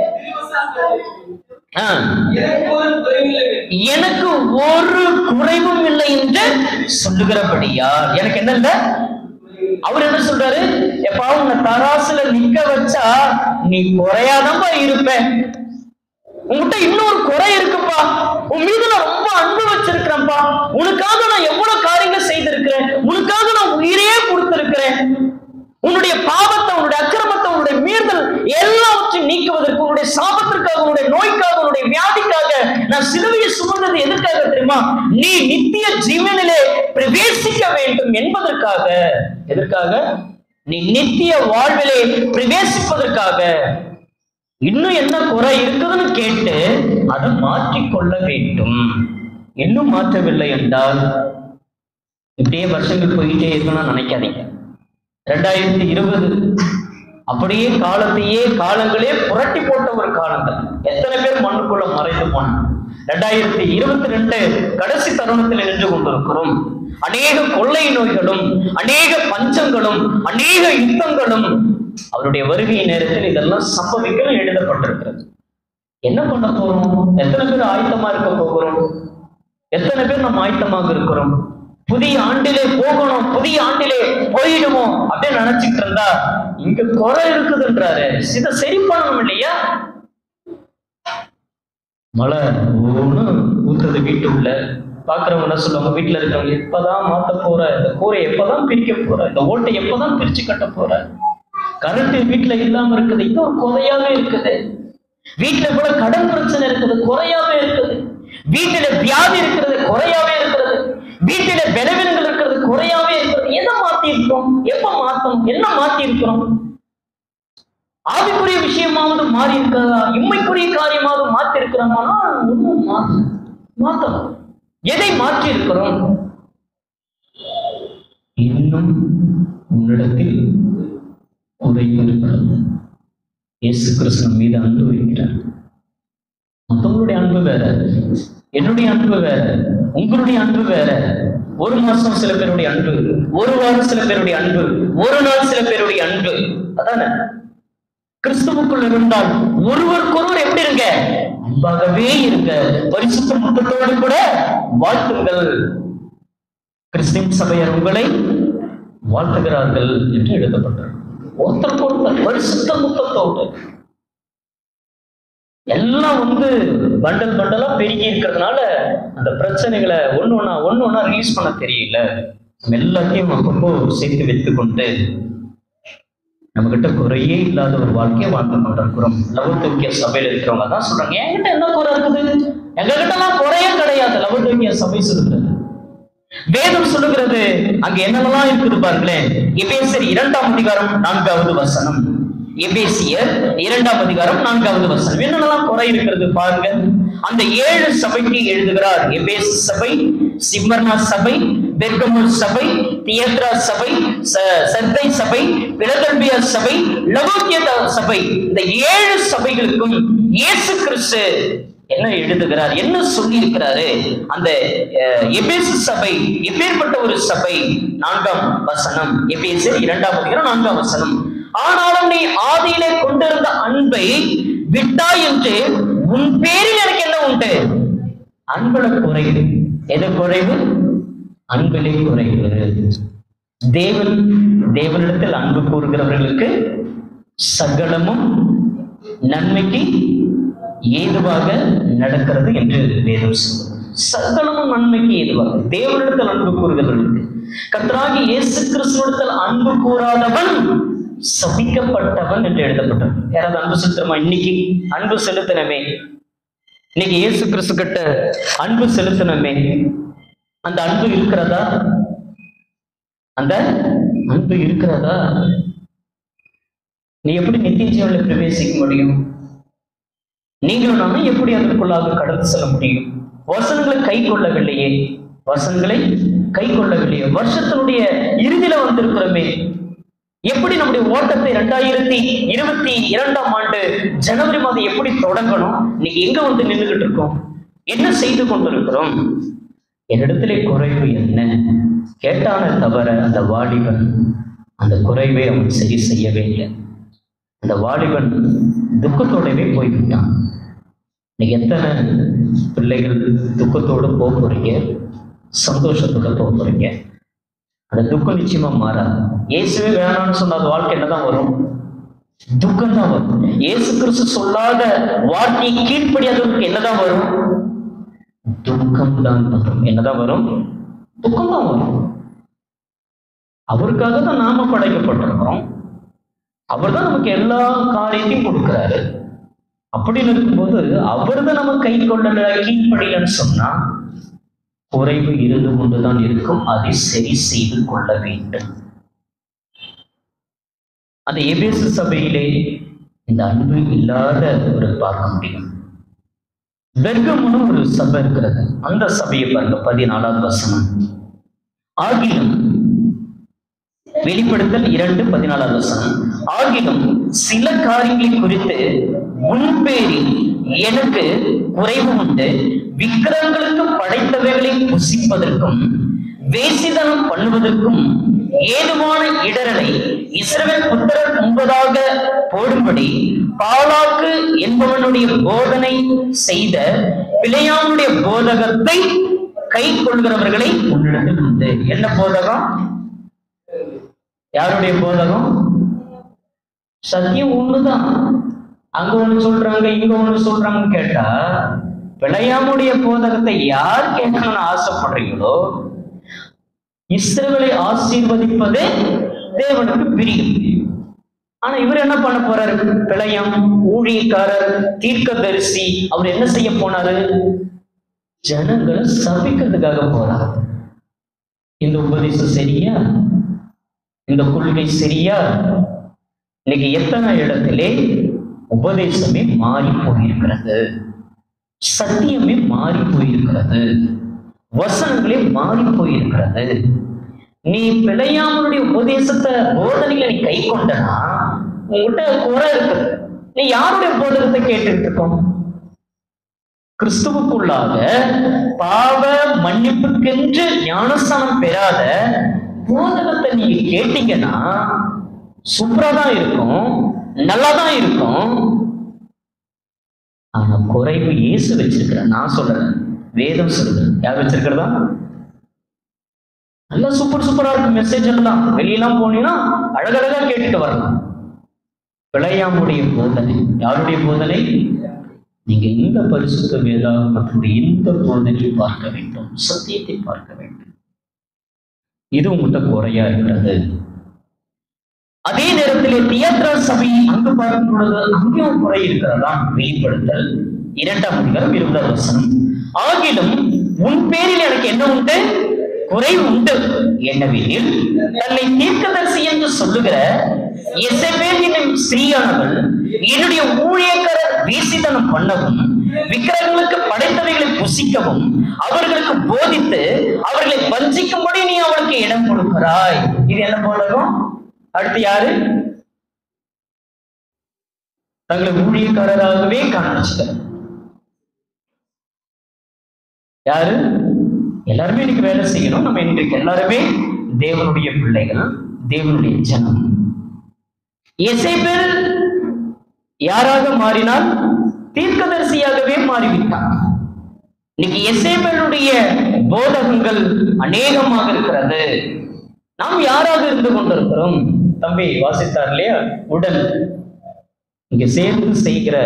Speaker 1: ஆ,
Speaker 2: எனக்கு ஒரு குறைவில்லை
Speaker 1: எனக்கு ஒரு குறைவும் இல்லை என்று சொல்லுகிறபடியா எனக்கு என்ன இல்ல அவர் என்ன சொல்றாரு எப்பா உன்னை தராசுல நிக்க வச்சா நீ குறையாதப்பா இருப்ப உன்கிட்ட இன்னொரு குறை இருக்குப்பா உன் மீது நான் ரொம்ப அன்பு வச்சிருக்கிறேன்ப்பா உனக்காக நான் எவ்வளவு காரியங்கள் செய்திருக்கிறேன் உனக்காக நான் உயிரையே கொடுத்திருக்கிறேன் உன்னுடைய பாவத்தை உன்னுடைய அக்கிரமத்தை உன்னுடைய மீறுதல் எல்லாவற்றையும் நீக்குவதற்கு உன்னுடைய சாபத்திற்காக உன்னுடைய நோய்க்காக உன்னுடைய வியாதிக்காக நான் சிலுவையை சுமந்தது எதற்காக தெரியுமா நீ நித்திய ஜீவனிலே பிரவேசிக்க வேண்டும் என்பதற்காக எதற்காக நீ நித்திய வாழ்விலே பிரவேசிப்பதற்காக இன்னும் என்ன குறை இருக்குதுன்னு கேட்டு அதை மாற்றிக்கொள்ள வேண்டும் இன்னும் மாற்றவில்லை என்றால் இப்படியே வருஷங்கள் போயிட்டே இருக்கணும்னு நினைக்காதீங்க ரெண்டாயிரத்தி இருபது அப்படியே காலத்தையே காலங்களே புரட்டி போட்ட ஒரு காலங்கள் எத்தனை பேர் மண்ணுக்குள்ள மறைந்து போனாங்க ரெண்டாயிரத்தி இருபத்தி ரெண்டு கடைசி தருணத்தில் நின்று கொண்டிருக்கிறோம் அநேக கொள்ளை நோய்களும் அநேக பஞ்சங்களும் அநேக யுத்தங்களும் அவருடைய வருகை நேரத்தில் இதெல்லாம் சம்பவிக்கணும் எழுதப்பட்டிருக்கிறது என்ன பண்ண போறோம் எத்தனை பேர் ஆயத்தமா இருக்க போகிறோம் எத்தனை பேர் நம்ம ஆயத்தமாக இருக்கிறோம் புதிய ஆண்டிலே போகணும் புதிய ஆண்டிலே போயிடுவோம் அப்படின்னு நினைச்சிட்டு இருந்தா இங்க குறை இருக்குதுன்றாரு இதை சரி பண்ணணும் இல்லையா மழை ஒண்ணு ஊத்துது வீட்டு உள்ள பாக்குறவங்க என்ன சொல்லுவாங்க வீட்டுல இருக்கவங்க எப்பதான் மாத்த போற இந்த கூரை எப்பதான் பிரிக்க போற இந்த ஓட்டை எப்பதான் பிரிச்சு கட்ட போற கரண்ட் வீட்டுல இல்லாம இருக்குது இது ஒரு குறையாவே இருக்குது வீட்டுல கூட கடன் பிரச்சனை இருக்குது குறையாவே இருக்குது வீட்டுல வியாதி இருக்கிறது குறையாவே இருக்கிறது வீட்டில பலவீனங்கள் இருக்கிறது குறையாவே இருக்கிறது எதை மாத்தி இருக்கிறோம் எப்ப மாத்தணும் என்ன மாத்தி இருக்கிறோம் ஆவிக்குரிய விஷயமாவது மாறி இருக்கிறதா இம்மைக்குரிய காரியமாவது மாத்தி இருக்கிறோமானா ஒன்றும் மாத்த மாத்தணும் எதை மாற்றி இருக்கிறோம் இன்னும் உன்னிடத்தில் குறைவு இருக்கிறது இயேசு கிறிஸ்தன் மீது அன்பு வைக்கிறார் மத்தவங்களுடைய அன்பு வேற என்னுடைய அன்பு வேற உங்களுடைய அன்பு வேற ஒரு மாசம் சில பேருடைய அன்பு ஒரு வாரம் சில பேருடைய அன்பு ஒரு நாள் சில பேருடைய அன்பு அதானே கிறிஸ்துவுக்குள் இருந்தால் ஒருவருக்கொருவர் எப்படி இருங்க அன்பாகவே இருங்க பரிசுத்த முத்தத்தோடு கூட வாழ்த்துங்கள் கிறிஸ்டின் சபையர் உங்களை வாழ்த்துகிறார்கள் என்று எழுதப்பட்டிருக்கு ஒருத்தருக்கு ஒருத்தர் பரிசுத்த முத்தத்தோடு எல்லாம் வந்து பண்டல் பண்டலா பெருகி இருக்கிறதுனால அந்த பிரச்சனைகளை ஒண்ணு ஒண்ணா ஒண்ணு ஒண்ணா ரிலீஸ் பண்ண தெரியல நம்ம எல்லாத்தையும் அப்பப்போ சேர்த்து வைத்துக்கொண்டு நம்ம கிட்ட குறையே இல்லாத ஒரு வாழ்க்கையை வாழ்ந்து கொண்டிருக்கிறோம் லவத்தோக்கிய சபையில இருக்கிறவங்க தான் சொல்றாங்க என்கிட்ட என்ன குறை இருக்குது எங்க கிட்ட எல்லாம் குறையே கிடையாது லவத்தோக்கிய சபை சொல்லுகிறது வேதம் சொல்லுகிறது அங்க என்னெல்லாம் இருக்குது பாருங்களேன் எபேசர் இரண்டாம் அதிகாரம் நான்காவது வசனம் எபேசியர் இரண்டாம் அதிகாரம் நான்காவது வசனம் என்னென்னலாம் குறை இருக்கிறது பாருங்க அந்த ஏழு சபைக்கு எழுதுகிறார் எபேஸ் சபை சிம்மர்னா சபை பெர்கமுல் சபை தியத்ரா சபை ச- சர்தை சபை பிலதெல்பியா சபை லவோக்கிய சபை இந்த ஏழு சபைகளுக்கும் இயேசு கிறிஸ்து என்ன எழுதுகிறார் என்ன சொல்லி இருக்கிறாரு அந்த அஹ், எபேசு சபை எப்பேற்பட்ட ஒரு சபை நான்காம் வசனம் எபேசு இரண்டாம் அதிகாரம் நான்காம் வசனம் ஆனாலும் நீ ஆதியிலே கொண்டிருந்த அன்பை விட்டாய் என்று உன் பேரில் எனக்கு என்ன உண்டு அன்புல குறைவு எது குறைவு அன்பிலே குறைவு தேவன் தேவனிடத்தில் அன்பு கூறுகிறவர்களுக்கு சகலமும் நன்மைக்கு ஏதுவாக நடக்கிறது என்று வேதம் சொல்கிறது சகலமும் நன்மைக்கு ஏதுவாக தேவனிடத்தில் அன்பு கூறுகிறவர்களுக்கு கர்த்தராகி இயேசு கிறிஸ்துவிடத்தில் அன்பு கூறாதவன் சபிக்கப்பட்டவன் என்று எழுதப்பட்டது யாராவது அன்பு செலுத்துறோமா இன்னைக்கு அன்பு செலுத்தினமே இன்னைக்கு இயேசு கிறிஸ்து கிட்ட அன்பு செலுத்தினமே அந்த அன்பு இருக்கிறதா அந்த அன்பு இருக்கிறதா நீ எப்படி நித்திய ஜீவனில் பிரவேசிக்க முடியும் நீங்களும் நானும் எப்படி அதற்குள்ளாக கடந்து செல்ல முடியும் வசனங்களை கை கொள்ளவில்லையே வசனங்களை கை கொள்ளவில்லையே வருஷத்தினுடைய இறுதியில வந்திருக்கிறோமே எப்படி நம்முடைய ஓட்டத்தை ரெண்டாயிரத்தி இருபத்தி இரண்டாம் ஆண்டு ஜனவரி மாதம் எப்படி தொடங்கணும் இன்னைக்கு எங்க வந்து நின்றுகிட்டு இருக்கோம் என்ன செய்து கொண்டிருக்கிறோம் என்னிடத்திலே குறைவு என்ன கேட்டான தவிர அந்த வாலிபன் அந்த குறைவை அவன் சரி செய்யவே இல்லை அந்த வாலிபன் துக்கத்தோடவே போய்விட்டான் இன்னைக்கு எத்தனை பிள்ளைகள் துக்கத்தோடு போக போறீங்க சந்தோஷத்தோட போக போறீங்க அந்த துக்கம் நிச்சயமா மாறாது இயேசுவே வேணாம்னு சொன்ன அந்த வாழ்க்கை என்னதான் வரும் துக்கம் தான் வரும் இயேசு கிறிஸ்து சொல்லாத வார்த்தையை கீழ்ப்படியாதவருக்கு என்னதான் வரும் துக்கம் தான் வரும் என்னதான் வரும் துக்கம் தான் வரும் அவருக்காக தான் நாம படைக்கப்பட்டிருக்கிறோம் அவர் தான் நமக்கு எல்லா காரியத்தையும் கொடுக்கிறாரு அப்படின்னு இருக்கும்போது அவர் தான் நம்ம கை கொள்ளல கீழ்ப்படியலன்னு சொன்னா குறைவு இருந்து கொண்டுதான் இருக்கும் அதை சரி செய்து கொள்ள வேண்டும் அந்த எபேசு சபையிலே இந்த அன்பு இல்லாத ஒரு பார்க்க முடியும் பெர்கமுன்னு ஒரு சபை இருக்கிறது அந்த சபையை பாருங்க பதினாலாவது வசனம் ஆகிலும் வெளிப்படுத்தல் இரண்டு பதினாலாவது வசனம் ஆகிலும் சில காரியங்களை குறித்து முன்பேரில் எனக்கு குறைவு உண்டு விக்கிரங்களுக்கு படைத்தவைகளை புசிப்பதற்கும் வேசிதனம் பண்ணுவதற்கும் ஏதுவான இடரலை இஸ்ரவேல் புத்திரர் முன்பதாக போடும்படி பாலாக்கு என்பவனுடைய போதனை செய்த பிழையானுடைய போதகத்தை கை கொள்கிறவர்களை உன்னிடத்தில் உண்டு என்ன போதகம் யாருடைய போதகம் சத்தியம் ஒண்ணுதான் அங்க ஒண்ணு சொல்றாங்க இங்க ஒண்ணு சொல்றாங்கன்னு கேட்டா பிழையாமுடைய போதகத்தை யார் கேட்கணும்னு ஆசைப்படுறீங்களோ இஸ்ரவேலை ஆசீர்வதிப்பதே தேவனுக்கு பிரியம் ஆனா இவர் என்ன பண்ண போறாரு பிழையம் ஊழியக்காரர் தீர்க்கதரிசி அவர் என்ன செய்ய போனாரு ஜனங்களை சபிக்கிறதுக்காக போறார் இந்த உபதேசம் சரியா இந்த கொள்கை சரியா இன்னைக்கு எத்தனை இடத்திலே உபதேசமே மாறி போயிருக்கிறது சத்தியமே மாறி போயிருக்கிறது வசனங்களே மாறி போயிருக்கிறது நீ பிழையாமனுடைய உபதேசத்தை போதனைகளை நீ கை கொண்டனா உங்ககிட்ட குறை இருக்குது நீ யாருடைய போதகத்தை கேட்டுட்டு இருக்கோம் கிறிஸ்துவுக்குள்ளாக பாவ மன்னிப்புக்கென்று ஞானஸ்தானம் பெறாத போதகத்தை நீங்க கேட்டீங்கன்னா சூப்பரா தான் இருக்கும் நல்லா தான் இருக்கும் ஆனா குறைவு இயேசு வச்சிருக்கிறேன் நான் சொல்றேன் வேதம் சொல்லுது யார் வச்சிருக்கிறதா நல்லா சூப்பர் சூப்பரா இருக்கு மெசேஜ் எல்லாம் வெளியெல்லாம் போனீங்கன்னா அழகழகா கேட்டுட்டு வரலாம் பிழையாமுடைய போதனை யாருடைய போதனை நீங்க இந்த பரிசுத்த வேதாகமத்தினுடைய இந்த போதனை பார்க்க வேண்டும் சத்தியத்தை பார்க்க வேண்டும் இது உங்கள்கிட்ட குறையா இருக்கிறது அதே நேரத்திலே தியத்ரா சபை அங்கு பார்க்கும் பொழுது அங்கேயும் குறை இருக்கிறதா வெளிப்படுத்தல் இரண்டாம் அதிகாரம் இருபதாம் வசனம் ஆகிலும் உன் பேரில் எனக்கு என்ன உண்டு குறை உண்டு என்னவெனில் தன்னை தீர்க்கதரிசி என்று சொல்லுகிற எசபேல் என்னும் ஸ்ரீயானவள் என்னுடைய ஊழியக்காரர் வீசித்தனம் பண்ணவும் விக்கிரகங்களுக்கு படைத்தவைகளை புசிக்கவும் அவர்களுக்கு போதித்து அவர்களை வஞ்சிக்கும்படி நீ அவளுக்கு இடம் கொடுக்கிறாய் இது என்ன போலவும் அடுத்து யாரு தங்களை ஊழியக்காரராகவே காண்பிச்சுக்கிறார் யாரு எல்லாருமே இன்னைக்கு வேலை செய்யணும் நம்ம இன்றைக்கு எல்லாருமே தேவனுடைய பிள்ளைகள் தேவனுடைய ஜனம் எசேபேல் யாராக மாறினால் தீர்க்கதரிசியாகவே மாறிவிட்டான் இன்னைக்கு எசேபேலுடைய போதகங்கள் அநேகமாக இருக்கிறது நாம் யாராக இருந்து கொண்டிருக்கிறோம் தம்பி வாசித்தார் இல்லையா உடல் இங்க சேர்ந்து செய்கிற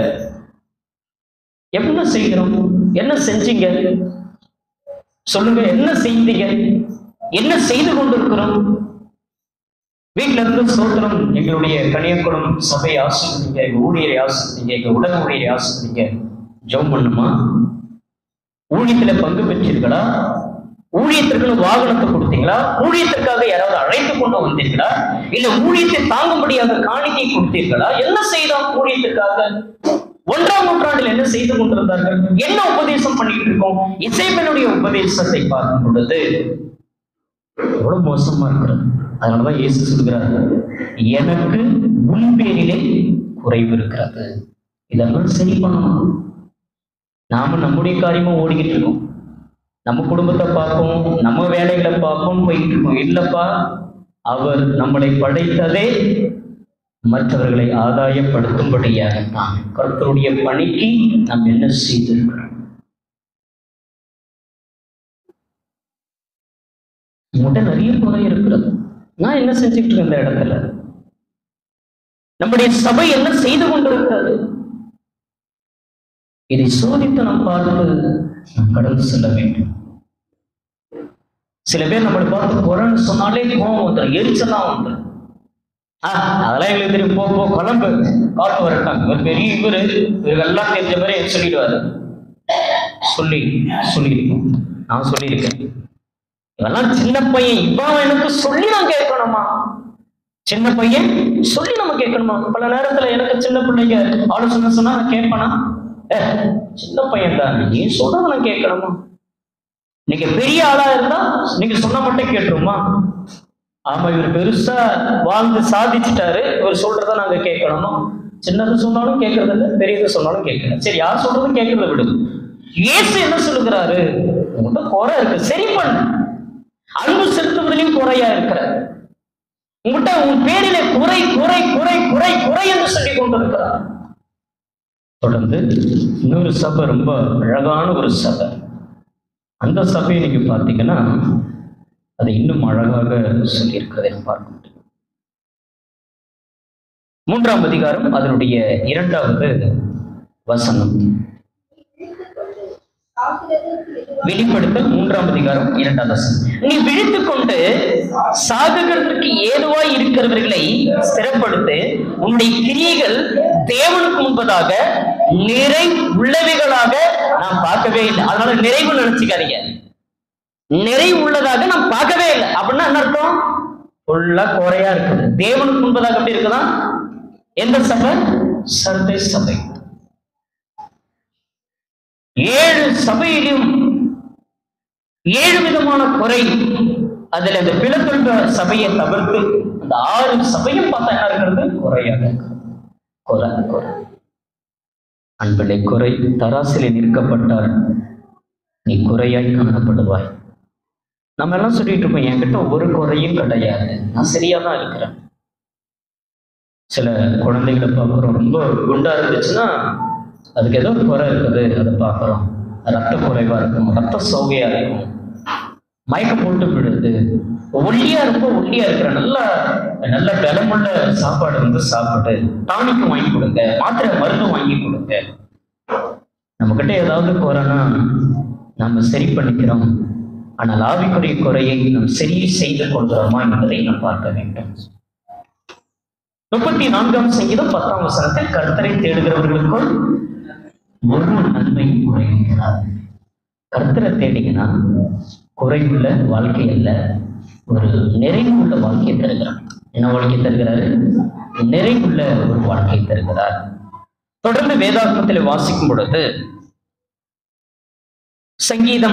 Speaker 1: என்ன செய்கிறோம் என்ன செஞ்சீங்க சொல்லுங்க என்ன செய்தீங்க என்ன செய்து கொண்டிருக்கிறோம் வீட்டுல இருந்து சோத்திரம் எங்களுடைய கனியக்குளம் சபை ஆசிரியங்க எங்க ஊழியரை ஆசிரியங்க எங்க உடல் ஊழியரை ஆசிரியங்க ஜெபம் பண்ணுமா ஊழியத்துல பங்கு பெற்றீர்களா ஊழியத்திற்கு வாகனத்தை கொடுத்தீங்களா ஊழியத்திற்காக யாராவது அழைத்து கொண்டு வந்தீர்களா இல்ல ஊழியத்தை தாங்கும்படியாக காணிக்கை கொடுத்தீர்களா என்ன செய்தோம் ஊழியத்திற்காக ஒன்றாம் நூற்றாண்டில் என்ன செய்து கொண்டிருந்தார்கள் என்ன உபதேசம் பண்ணிட்டு இருக்கோம் இசைமனுடைய உபதேசத்தை பார்க்கும் பொழுது எவ்வளவு மோசமா இருக்கிறது அதனாலதான் இயேசு சொல்கிறார் எனக்கு உன் பேரிலே குறைவு இருக்கிறது இதெல்லாம் சரி பண்ணணும் நாம நம்முடைய காரியமா ஓடிக்கிட்டு இருக்கோம் நம்ம குடும்பத்தை பார்ப்போம் நம்ம வேலைகளை பார்ப்போம் போயிட்டு இருக்கோம் இல்லப்பா அவர் நம்மளை படைத்ததே மற்றவர்களை ஆதாயப்படுத்தும்படியாகத்தான் கர்த்தருடைய பணிக்கு நாம் என்ன செய்திருக்கிறோம் உங்கள்கிட்ட நிறைய குறை இருக்கிறது நான் என்ன செஞ்சுட்டு இருக்கேன் இந்த இடத்துல நம்முடைய சபை என்ன செய்து கொண்டிருக்கிறது இதை சோதித்து நாம் பார்த்து நாம் கடந்து செல்ல வேண்டும் சில பேர் நம்மளை பார்த்து குறைன்னு சொன்னாலே கோவம் வந்துடும் எரிச்சலாம் வந்துடும் ஆ அதெல்லாம் எங்களுக்கு தெரியும் போ போ குழம்பு காட்டு வரட்டாங்க ஒரு பெரிய இவரு இவருக்கு எல்லாம் தெரிஞ்ச மாதிரி சொல்லிடுவாரு சொல்லி சொல்லியிருக்கோம் நான் சொல்லியிருக்கேன் இவெல்லாம் சின்ன பையன் இவன் எனக்கு சொல்லி நான் கேட்கணுமா சின்ன பையன் சொல்லி நம்ம கேட்கணுமா பல நேரத்துல எனக்கு சின்ன பிள்ளைங்க ஆலோசனை சொன்னா நான் கேட்பேனா ஏ சின்ன பையன் தான் நீ சொல்றத நான் கேட்கணுமா நீங்க பெரிய ஆளா இருந்தா நீங்க சொன்ன மட்டும் கேட்டுருமா ஆமா இவர் பெருசா வாழ்ந்து சாதிச்சுட்டாரு இவர் சொல்றத நாங்க கேட்கணுமா சின்னது சொன்னாலும் கேட்கறது இல்லை பெரியது சொன்னாலும் கேட்கல சரி யார் சொல்றதும் கேட்கறத விடுது இயேசு என்ன சொல்லுகிறாரு உங்கள்கிட்ட குறை இருக்கு சரி பண்ணு அன்பு செலுத்துவதிலையும் குறையா இருக்கிற உங்கள்கிட்ட உன் பேரிலே குறை குறை குறை குறை குறை என்று சொல்லி கொண்டிருக்கிறார் தொடர்ந்து இன்னொரு சபை ரொம்ப அழகான ஒரு சபை அந்த சபையை நீங்க பார்த்தீங்கன்னா அதை இன்னும் அழகாக சொல்லியிருக்கிறதை நாம் பார்க்க முடியும் மூன்றாம் அதிகாரம் அதனுடைய இரண்டாவது வசனம் வெளிப்படுத்தல் மூன்றாம் அதிகாரம் இரண்டாம் வசனம் நீ விழித்துக் கொண்டு சாகுகிறதற்கு ஏதுவாய் இருக்கிறவர்களை ஸ்திரப்படுத்து உன்னுடைய கிரியைகள் தேவனுக்கு முன்பதாக நிறை உள்ளவைகளாக நாம் பார்க்கவே இல்லை அதனால நிறைவு நினைச்சுக்காதீங்க நிறைவு உள்ளதாக நாம் பார்க்கவே இல்லை அப்படின்னா என்ன அர்த்தம் ஃபுல்லா குறையா இருக்குது தேவனுக்கு முன்பதாக எப்படி இருக்குதா எந்த சபை சந்தை சபை ஏழு சபையிலும் ஏழு விதமான குறை அதுல இந்த பிளத்தொன்ற சபையை தவிர்த்து அந்த ஆறு சபையும் பார்த்தா என்ன இருக்கிறது குறையாக இருக்கிறது. குறை குறை அன்பிலே குறை தராசிலே நிற்கப்பட்டால் நீ குறையாய் காணப்படுவாய் நம்ம எல்லாம் சொல்லிட்டு இருப்போம் என்கிட்ட ஒரு குறையும் கிடையாது நான் சரியா தான் இருக்கிறேன் சில குழந்தைகளை பார்க்குறோம் ரொம்ப குண்டா இருந்துச்சுன்னா அதுக்கு ஏதோ ஒரு குறை இருக்குது அதை பார்க்குறோம் ரத்த குறைவா இருக்கும் ரத்த சோகையா இருக்கும் மயக்கம் போட்டு விடுது ஒல்லியா இருக்கும் ஒல்லியா இருக்கிற நல்ல நல்ல பலமுள்ள சாப்பாடு வந்து சாப்பிட்டு டானிக்கு வாங்கி கொடுங்க மாத்திரை மருந்து வாங்கி கொடுங்க நம்ம கிட்ட ஏதாவது குறைனா நம்ம சரி பண்ணிக்கிறோம் ஆனால் ஆவிக்குரிய குறையை நாம் சரி செய்து கொள்கிறோமா என்பதை நாம் பார்க்க வேண்டும் முப்பத்தி நான்காம் சங்கீதம் பத்தாம் வசனத்தில் கர்த்தரை தேடுகிறவர்களுக்குள் ஒரு நன்மை குறைகிறார் கர்த்தரை தேடிங்கன்னா குறைவுள்ள வாழ்க்கை அல்ல ஒரு நிறைவுள்ள வாழ்க்கையை தருகிறார் என்ன வாழ்க்கை தருகிறாரு நிறைவுள்ள ஒரு வாழ்க்கை தருகிறார் தொடர்ந்து வேதாகமத்தில் வாசிக்கும் பொழுது சங்கீதம்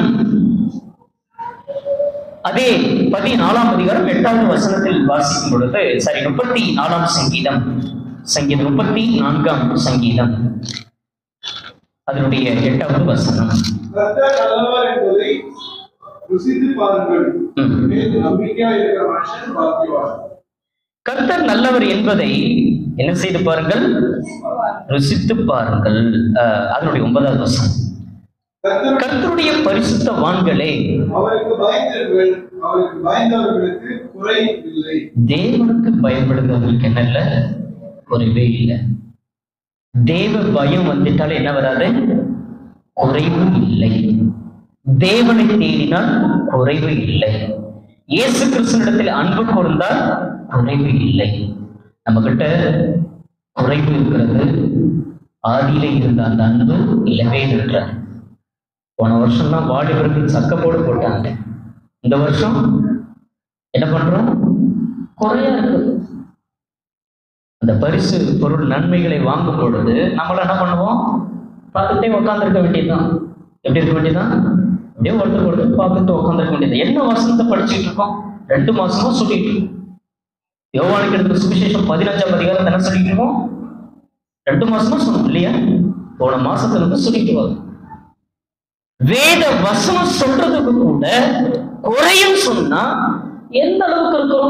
Speaker 1: அதே பதினாலாம் அதிகாரம் எட்டாவது வசனத்தில் வாசிக்கும் பொழுது சரி முப்பத்தி நாலாம் சங்கீதம் சங்கீதம் முப்பத்தி நான்காம் சங்கீதம் அதனுடைய எட்டாவது வசனம்
Speaker 2: கர்த்தர் நல்லவர் என்பதை ருசித்து பாருங்கள்
Speaker 1: ம்.
Speaker 2: மேல் நம்பிக்கையா இருக்கிற மனுஷன் பாக்கியவான்
Speaker 1: கர்த்தர் நல்லவர் என்பதை என்ன செய்து பாருங்கள் ருசித்து பாருங்கள் அஹ், அதனுடைய ஒன்பதாவது வசனம்
Speaker 2: கர்த்தர்
Speaker 1: கர்த்தருடைய பரிசுத்த வான்களே
Speaker 2: அவருக்கு பயந்திருங்கள் அவருக்கு பயந்தவர்களுக்கு குறை இல்லை
Speaker 1: தேவனுக்கு பயப்படுகிறவங்களுக்கு என்ன இல்லை குறைவே இல்லை தேவ பயம் வந்துட்டால் என்ன வராது குறைவு இல்லை தேவனை தேடினால் குறைவு இல்லை இயேசு கிறிஸ்துவனிடத்தில் அன்பு கூர்ந்தால் குறைவு இல்லை நம்ம கிட்ட குறைவு இருக்கிறது ஆதியில இருந்த அந்த அன்பு இல்லவே இல்லை போன வருஷம் தான் வாலிபர்கள் சக்கப்போடு போட்டாங்க இந்த வருஷம் என்ன பண்றோம் குறையா இருக்கு அந்த பரிசு பொருள் நன்மைகளை வாங்கும் பொழுது நம்மள என்ன பண்ணுவோம் பார்த்துட்டே உட்காந்துருக்க வேண்டியதுதான் எப்படி இருக்க வேண்டியதுதான் அப்படியே ஒருத்தர் ஒருத்தர் பார்த்துட்டு உட்காந்துருக்க வேண்டியது என்ன வசனத்தை படிச்சுட்டு இருக்கோம் ரெண்டு மாசமா சொல்லிட்டு இருக்கோம் யோவானுக்கு எடுத்த சுவிசேஷம் பதினஞ்சாம் அதிகாரம் என்ன சொல்லிட்டு இருக்கோம் ரெண்டு மாசமா சொன்னோம் இல்லையா போன மாசத்துல இருந்து சொல்லிட்டு வரோம் வேத வசனம் சொல்றதுக்கு கூட குறையும் சொன்னா எந்த அளவுக்கு இருக்கும்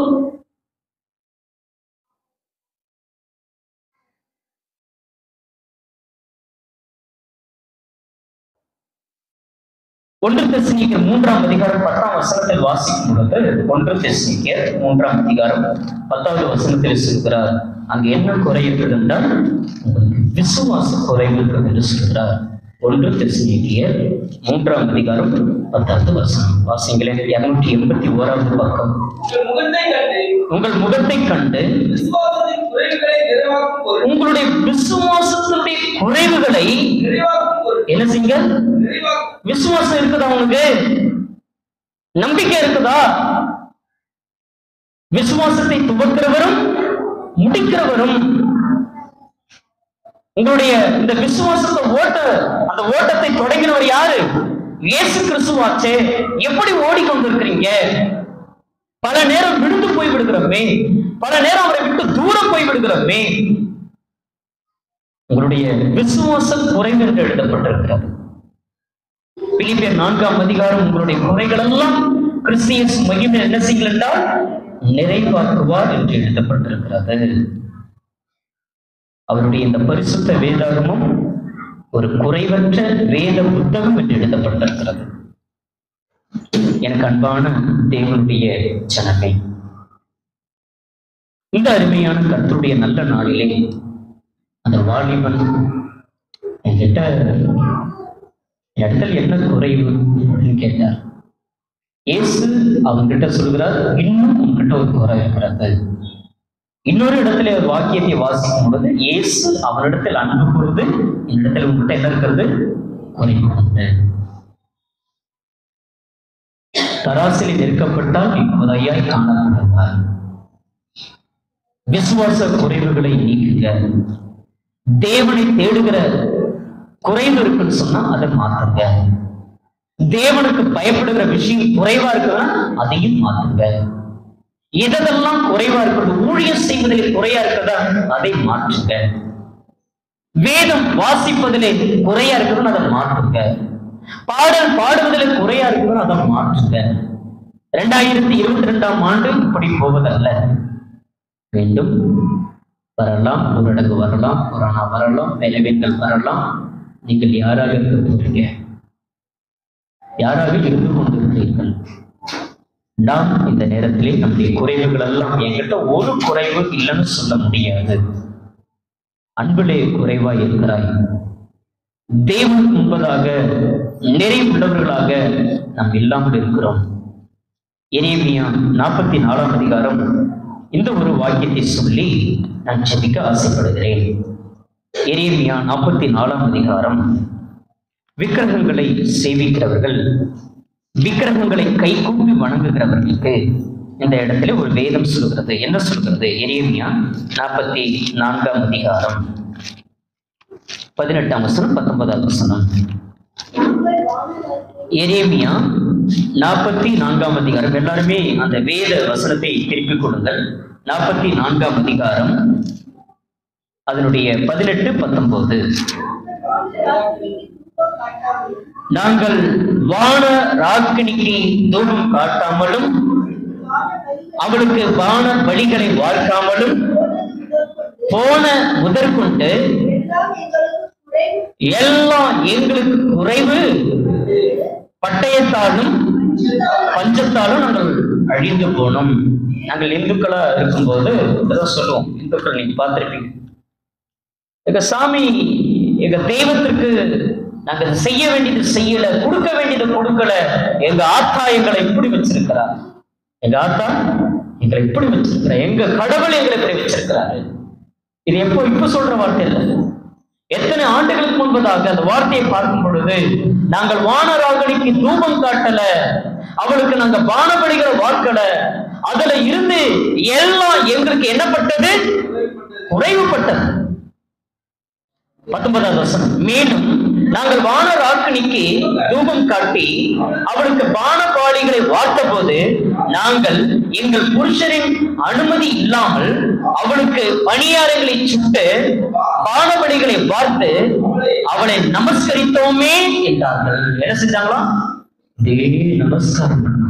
Speaker 1: ஒன்று தெசனிக்கர் மூன்றாம் அதிகாரம் பத்தாம் வசனத்தில் வாசிக்கும் பொழுது ஒன்று தெசனிக்கர் மூன்றாம் அதிகாரம் பத்தாவது வசனத்தில் சொல்கிறார் அங்கு என்ன குறை இருக்கிறது என்றால் உங்களுக்கு விசுவாச குறைவு இருக்கிறது என்று சொல்கிறார் ஒன்று தெசனிக்கர் மூன்றாம் அதிகாரம் பத்தாவது வசனம் வாசிங்களேன் இருநூற்றி எண்பத்தி ஓராவது பக்கம்
Speaker 4: உங்கள் முகத்தை கண்டு
Speaker 1: உங்கள் முகத்தை கண்டு
Speaker 4: விசுவாசத்தின் குறைவுகளை நிறைவாக்கும் பொருள்
Speaker 1: உங்களுடைய விசுவாசத்தினுடைய குறைவுகளை
Speaker 4: நிறைவாக்கும் பொருள்
Speaker 1: என்ன செய்யுங்க
Speaker 4: நிறைவாக்கும்
Speaker 1: விசுவாசம் இருக்குதா உங்களுக்கு நம்பிக்கை இருக்குதா விசுவாசத்தை துவக்கிறவரும் முடிக்கிறவரும் உங்களுடைய இந்த விசுவாசத்தை ஓட்ட அந்த ஓட்டத்தை தொடங்கினவர் யாரு இயேசு கிறிஸ்துவாச்சே எப்படி ஓடிக்கொண்டிருக்கிறீங்க பல நேரம் விழுந்து போய் விடுகிறோமே பல நேரம் அவரை விட்டு தூரம் போய் விடுகிறோமே உங்களுடைய விசுவாசம் குறைவு என்று எழுதப்பட்டிருக்கிறது பிலிப்பியர் நான்காம் அதிகாரம் உங்களுடைய குறைகள் எல்லாம் கிறிஸ்தியஸ் மகிமை என்ன செய்யுங்கள் என்றால் நிறைவாக்குவார் என்று எழுதப்பட்டிருக்கிறது அவருடைய இந்த பரிசுத்த வேதாகமும் ஒரு குறைவற்ற வேத புத்தகம் என்று எழுதப்பட்டிருக்கிறது எனக்கு அன்பான தேவனுடைய ஜனமே இந்த அருமையான கர்த்தருடைய நல்ல நாளிலே அந்த வாலிபன் என்கிட்ட இடத்துல என்ன குறைவு அப்படின்னு கேட்டார் இயேசு அவன்கிட்ட சொல்கிறார் இன்னும் உன்கிட்ட ஒரு குறை இருக்கிறது இன்னொரு இடத்துல ஒரு வாக்கியத்தை வாசிக்கும் பொழுது இயேசு அவனிடத்தில் அன்பு கூறுது என்னிடத்தில் உங்ககிட்ட என்ன இருக்கிறது குறைவு உண்டு தராசில் நிற்கப்பட்டால் இப்போதையாய் காணப்படுவார் விசுவாச குறைவுகளை நீக்குங்க தேவனை தேடுகிற குறைவு இருக்குன்னு சொன்னா அதை மாத்துங்க தேவனுக்கு பயப்படுகிற விஷயம் குறைவா இருக்குன்னா அதையும் மாத்துங்க எதெல்லாம் குறைவா இருக்கிறது ஊழியம் செய்வதில் குறையா இருக்கிறதா அதை மாற்றுங்க வேதம் வாசிப்பதிலே குறையா இருக்குதுன்னு அதை மாற்றுங்க பாடல் பாடுவதில் குறையா இருக்குதுன்னு அதை மாற்றுங்க ரெண்டாயிரத்தி இருபத்தி ரெண்டாம் ஆண்டு இப்படி போவதல்ல வேண்டும் வரலாம் ஊரடங்கு வரலாம் கொரோனா வரலாம் வேலைவீன்கள் வரலாம் நீங்கள் யாராக இருக்க போறீங்க யாராக இருந்து கொண்டிருக்கிறீர்கள் நாம் இந்த நேரத்திலே நம்முடைய குறைவுகள் எல்லாம் என்கிட்ட ஒரு குறைவு இல்லைன்னு சொல்ல முடியாது அன்பிலே குறைவாய் இருக்கிறாய் தேவனுக்கு முன்பதாக நிறைவுள்ளவர்களாக நாம் இல்லாமல் இருக்கிறோம் எரேமியா நாற்பத்தி நாலாம் அதிகாரம் இந்த ஒரு வாக்கியத்தை சொல்லி நான் ஜெபிக்க ஆசைப்படுகிறேன் எரேமியா நாற்பத்தி நாலாம் அதிகாரம் விக்கிரகங்களை சேவிக்கிறவர்கள் விக்கிரகங்களை கைகூப்பி வணங்குகிறவர்களுக்கு இந்த இடத்துல ஒரு வேதம் சொல்கிறது என்ன சொல்கிறது எரேமியா நாற்பத்தி நான்காம் அதிகாரம் பதினெட்டாம் வசனம் பத்தொன்பதாம் வசனம்
Speaker 3: நாங்கள் வானவர்கள்
Speaker 1: எரேமியா நாற்பத்தி நான்காம் அதிகாரம் எல்லாருமே அந்த வேத வசனத்தை திருப்பிக் கொடுங்கள் நாற்பத்தி நான்காம் அதிகாரம் அதனுடைய பதினெட்டு பத்தொன்பது
Speaker 3: நாங்கள் வான ராக்கினிக்கு தூபம் காட்டாமலும்
Speaker 1: நாங்கள் வான ராக்கினிக்கு தூபம் காட்டாமலும்
Speaker 3: வான பலிகளை
Speaker 1: அவளுக்கு வான வழிகளை வாழ்க்காமலும்
Speaker 3: போன முதற்கொண்டு
Speaker 1: போன முதற்கொண்டு
Speaker 3: எல்லாம் எங்களுக்கு குறைவு
Speaker 1: எல்லாம் எங்களுக்கு குறைவு பட்டயத்தாலும் பஞ்சத்தாலும் நாங்கள் அழிந்து போனோம் நாங்கள் இந்துக்களா இருக்கும்போது ஏதோ சொல்லுவோம் இந்துக்கள் நீங்க பார்த்திருப்பீங்க எங்க சாமி எங்க தெய்வத்திற்கு நாங்க செய்ய வேண்டியது செய்யல கொடுக்க வேண்டியது கொடுக்கல எங்க ஆத்தா எங்களை இப்படி வச்சிருக்கிறார் எங்க ஆத்தா எங்களை இப்படி வச்சிருக்கிறார் எங்க கடவுள் எங்களை இப்படி வச்சிருக்கிறாரு இது எப்போ இப்ப சொல்ற வார்த்தை இல்லை எத்தனை ஆண்டுகளுக்கு முன்பதாக அந்த வார்த்தையை பார்க்கும் பொழுது நாங்கள் வானராகணிக்கு தூபம் காட்டல அவளுக்கு நாங்க பானபடிகளை வார்க்கல அதுல இருந்து எல்லாம் எங்களுக்கு என்னப்பட்டது குறைவுபட்டது பத்தொன்பதாவது வசனம் மேலும் நாங்கள் வானராக்கினிக்கு தூபம் காட்டி அவளுக்கு பானபாளிகளை வார்த்த போது நாங்கள் எங்கள் புருஷரின் அனுமதி இல்லாமல் அவளுக்கு பணியாரங்களை சுட்டு பானபலிகளை பார்த்து அவளை நமஸ்கரித்தோமே என்றார்கள் என்ன செஞ்சாங்களா டெய்லி நமஸ்காரம் பண்ணோம்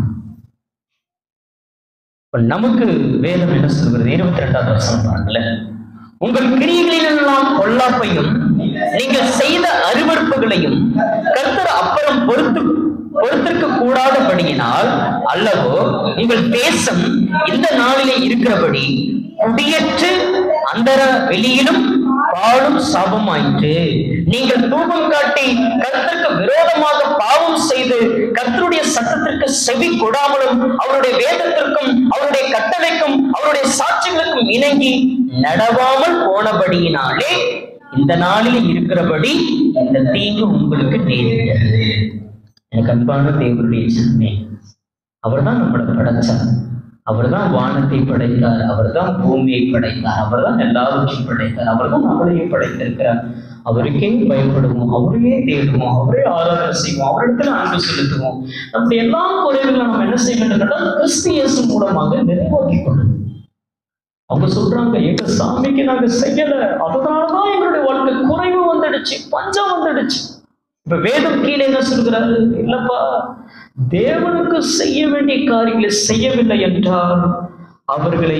Speaker 1: இப்ப நமக்கு வேதம் என்ன சொல்கிறது இருபத்தி ரெண்டாவது வருஷம் பாருங்களேன் உங்கள் கிரியைகளிலெல்லாம் பொல்லாப்பையும் நீங்கள் செய்த அருவருப்புகளையும் கர்த்தர் அப்புறம் பொறுத்து பொறுத்திருக்க கூடாதபடியினால் அல்லவோ உங்கள் தேசம் இந்த நாளிலே இருக்கிறபடி குடியற்று அந்தர வெளியிலும் பாழும் சாபமாயிற்று நீங்கள் தூபம் காட்டி கர்த்தருக்கு விரோதமாக பாவம் செய்து கர்த்தருடைய சட்டத்திற்கு செவி கொடாமலும் அவருடைய வேதத்திற்கும் அவருடைய கட்டளைக்கும் அவருடைய சாட்சிகளுக்கும் இணங்கி நடவாமல் போனபடியினாலே இந்த நாளில் இருக்கிறபடி இந்த தீங்கு உங்களுக்கு நேரிட்டது எனக்கு அன்பான தேவனுடைய சின்மே அவர்தான் நம்மளை படைச்சார் அவர்தான் வானத்தை படைத்தார் அவர்தான் பூமியை படைத்தார் அவர்தான் எல்லாவற்றையும் படைத்தார் அவர்தான் நம்மளையும் படைத்திருக்கிறார் அவருக்கே பயப்படுவோம் அவரையே தேடுவோம் அவரே ஆராதனை செய்வோம் அவரிடத்துல அன்பு செலுத்துவோம் நம்முடைய எல்லா குறைகளை நம்ம என்ன செய்ய வேண்டும் என்றால் கிறிஸ்து இயேசு மூலமாக நிறைவாக்கி கொள்ளும் அவங்க சொல்றாங்க எங்க சாமிக்கு நாங்க செய்யல அதனாலதான் எங்களுடைய வாழ்க்கை குறைவு வந்துடுச்சு பஞ்சம் வந்துடுச்சு இப்ப வேதம் கீழே என்ன சொல்கிறாரு இல்லப்பா தேவனுக்கு செய்ய வேண்டிய காரியங்களை செய்யவில்லை என்றால் அவர்களை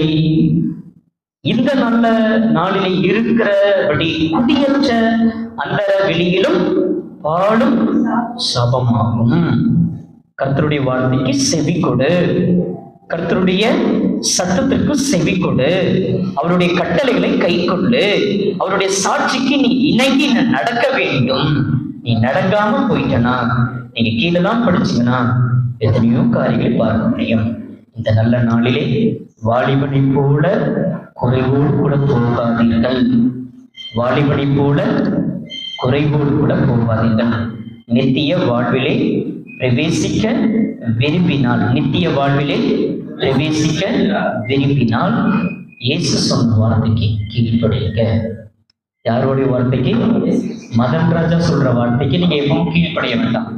Speaker 1: இந்த நல்ல நாளிலே இருக்கிறபடி குடியற்ற அந்த வெளியிலும் பாடும் சபமாகும் கர்த்தருடைய வார்த்தைக்கு செவி கொடு கர்த்தருடைய சத்தத்திற்கு செவி கொடு அவருடைய கட்டளைகளை கை கொண்டு அவருடைய சாட்சிக்கு நீ இணங்கி ந- நடக்க வேண்டும் நீ நடங்காம போயிட்டனா நீங்க கீழே தான் படிச்சீங்கன்னா எத்தனையோ காரியங்களை பார்க்க முடியும் இந்த நல்ல நாளிலே வாலிபனை போல குறைவோடு கூட போகாதீர்கள் வாலிபனை போல குறைவோடு கூட போகாதீர்கள் நித்திய வாழ்விலே பிரவேசிக்க விரும்பினால் நித்திய வாழ்விலே பிரவேசிக்க விரும்பினால் இயேசு சொன்ன வார்த்தைக்கு கீழ்ப்படிங்க யாருடைய வார்த்தைக்கு மதன் ராஜா சொல்ற வார்த்தைக்கு நீங்க எப்பவும் கீழ்ப்படிய வேண்டாம்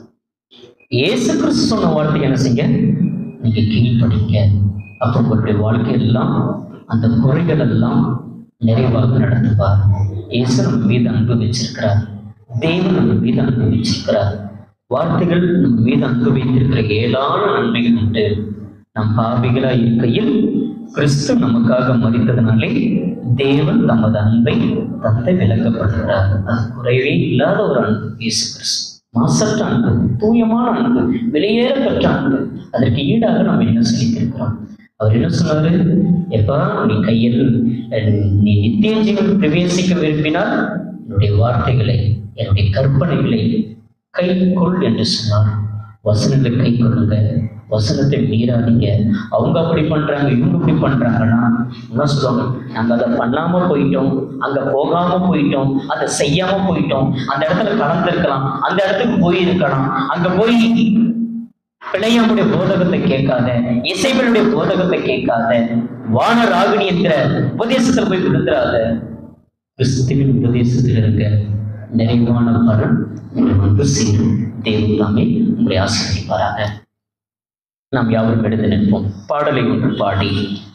Speaker 1: இயேசு கிறிஸ்து சொன்ன வார்த்தைக்கு என்ன செய்ய நீங்க கீழ்ப்படிங்க அப்போ உங்களுடைய வாழ்க்கையெல்லாம் அந்த குறைகள் எல்லாம் நிறைவாக நடத்துவார் இயேசு நம்ம மீது அன்பு வச்சிருக்கிறார் தேவன் நம்ம மீது அன்பு வச்சிருக்கிறார் வார்த்தைகள் நம்ம மீது அன்பு வைத்திருக்கிற ஏராள நன்மைகள் உண்டு நம் பாவிகளா இருக்கையில் கிறிஸ்து நமக்காக மறித்ததனாலே தேவன் தமது அன்பை தந்தை விளக்கப்படுகிறார் அது குறைவே இல்லாத ஒரு அன்பு இயேசு கிறிஸ்து மாசற்ற அன்பு தூயமான அன்பு வெளியேற பெற்ற அன்பு அதற்கு ஈடாக நம்ம என்ன செலுத்திருக்கிறோம் அவர் என்ன சொன்னாரு எப்பா நீ கையில் அஹ், நீ நித்திய ஜீவன் பிரவேசிக்க விரும்பினால் என்னுடைய வார்த்தைகளை என்னுடைய கற்பனைகளை கை கொள் என்று சொன்னார் வசனங்களை கை கொள்ளுங்க வசனத்தை மீறாதீங்க அவங்க அப்படி பண்றாங்க இவங்க இப்படி பண்றாங்கன்னா என்ன சொல்லுவாங்க நாங்க அதை பண்ணாம போயிட்டோம் அங்க போகாம போயிட்டோம் அதை செய்யாம போயிட்டோம் அந்த இடத்துல கலந்துருக்கலாம் அந்த இடத்துக்கு போயிருக்கலாம் அங்க போய் பிள்ளையாமுடைய போதகத்தை கேட்காத இசைவனுடைய போதகத்தை கேட்காத வானராகினி என்கிற உபதேசத்துல போய் விழுந்துடாத கிறிஸ்துவின் உபதேசத்தில் இருக்க நிறைவான பலன் உங்களை வந்து சேரும் தேவன் தாமே உங்களை ஆசிரியப்பாராக நாம் யாவரும் எடுத்து நிற்போம் பாடலை ஒன்று பாடி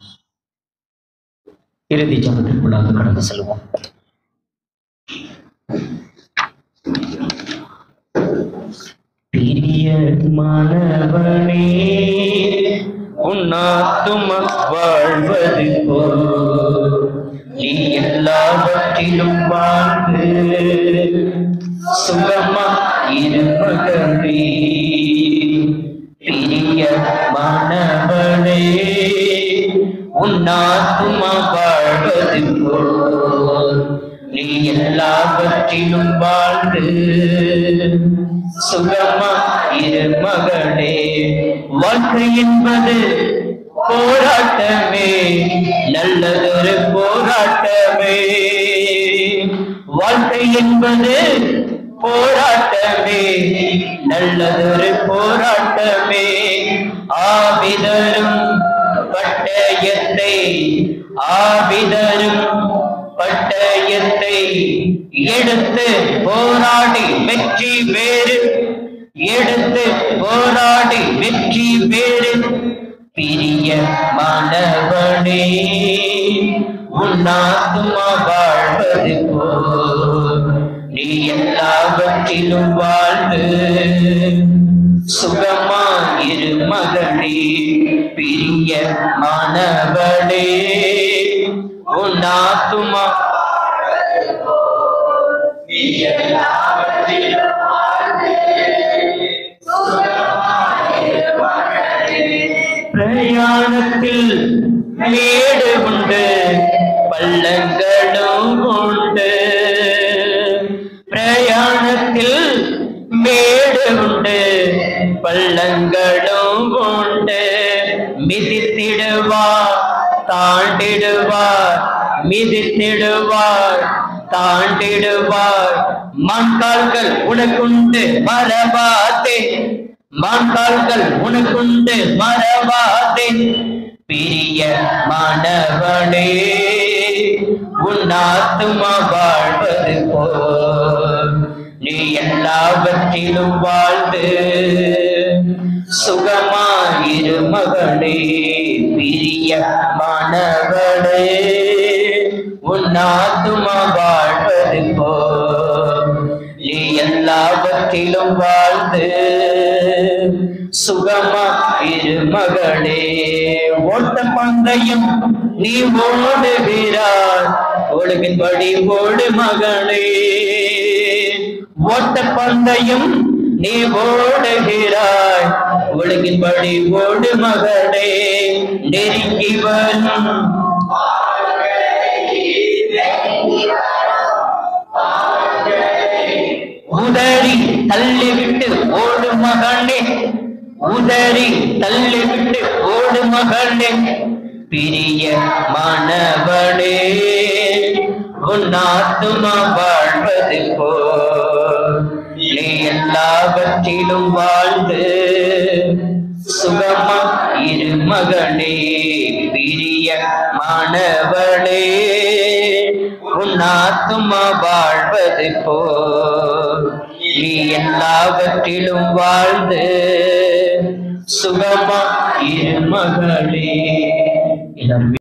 Speaker 1: இறுதி ஜபத்திற்குள்ளாக கடந்து செல்வோம் பிரியமானவனே உன்னாத்தும வாழ்வது போல் நீ எல்லாவற்றிலும் வாழ்ந்து சுகமா இருமகனே பிரியமானவனே உன்னாத்துமா வாழ்வது போல் நீ எல்லாவற்றிலும் வாழ்ந்து சுகமா இரு மகனே வாழ்க்கை என்பது போராட்டமே நல்லதொரு போராட்டமே வாழ்க்கை என்பது போராட்டமே நல்லதொரு போராட்டமே ஆவிதரும் பட்டயத்தை ஆவிதரும் பட்டயத்தை எடுத்து போராடி வெற்றி வேறு எடுத்து போராடி வெற்றி வேறு பிரிய மாணவனே உன்னாத்துமா வாழ்வது போல் நீ எல்லாவற்றிலும் வாழ்ந்து சுகமா இரு மகனே பிரிய மாணவனே உன்னாத்துமா நீ எல்லாவற்றிலும் பிரயாணத்தில் மேடு உண்டு பள்ளங்களும் உண்டு பிரயாணத்தில் மேடு உண்டு பள்ளங்களும் உண்டு மிதித்திடுவார் தாண்டிடுவார் மிதித்திடுவார் தாண்டிடுவார் மண்கால்கள் உனக்குண்டு மரபாதே மண்கால்கள் உனக்குண்டு மரபாதே பிரிய மாணவனே உன் ஆத்துமா வாழ்வது போல் நீ எல்லாவற்றிலும் வாழ்ந்து சுகமாயிரு மகனே பிரிய மாணவனே உன் ஆத்துமா வாழ்வது போல் நீ எல்லாவற்றிலும் வாழ்ந்து சுகமா இரு மகளே ஓட்ட பந்தயம் நீ ஓடுகிறார் ஒழுகின்படி ஓடு மகளே ஓட்ட பந்தயம் நீ ஓடுகிறாய் ஒழுகின்படி ஓடு மகளே நெருங்கி வரும் உதறி தள்ளிவிட்டு ஓடு மகனே உதறி தள்ளிவிட்டு ஓடு மகனே பிரிய மாணவனே உன் ஆத்துமா வாழ்வது போல் நீ எல்லாவற்றிலும் வாழ்ந்து சுகமா இரு மகனே பிரிய மாணவனே உன் ஆத்துமா வாழ்வது போல் நீ எல்லாவற்றிலும் வாழ்ந்து சுகமா இரு மகளே எல்லாரும்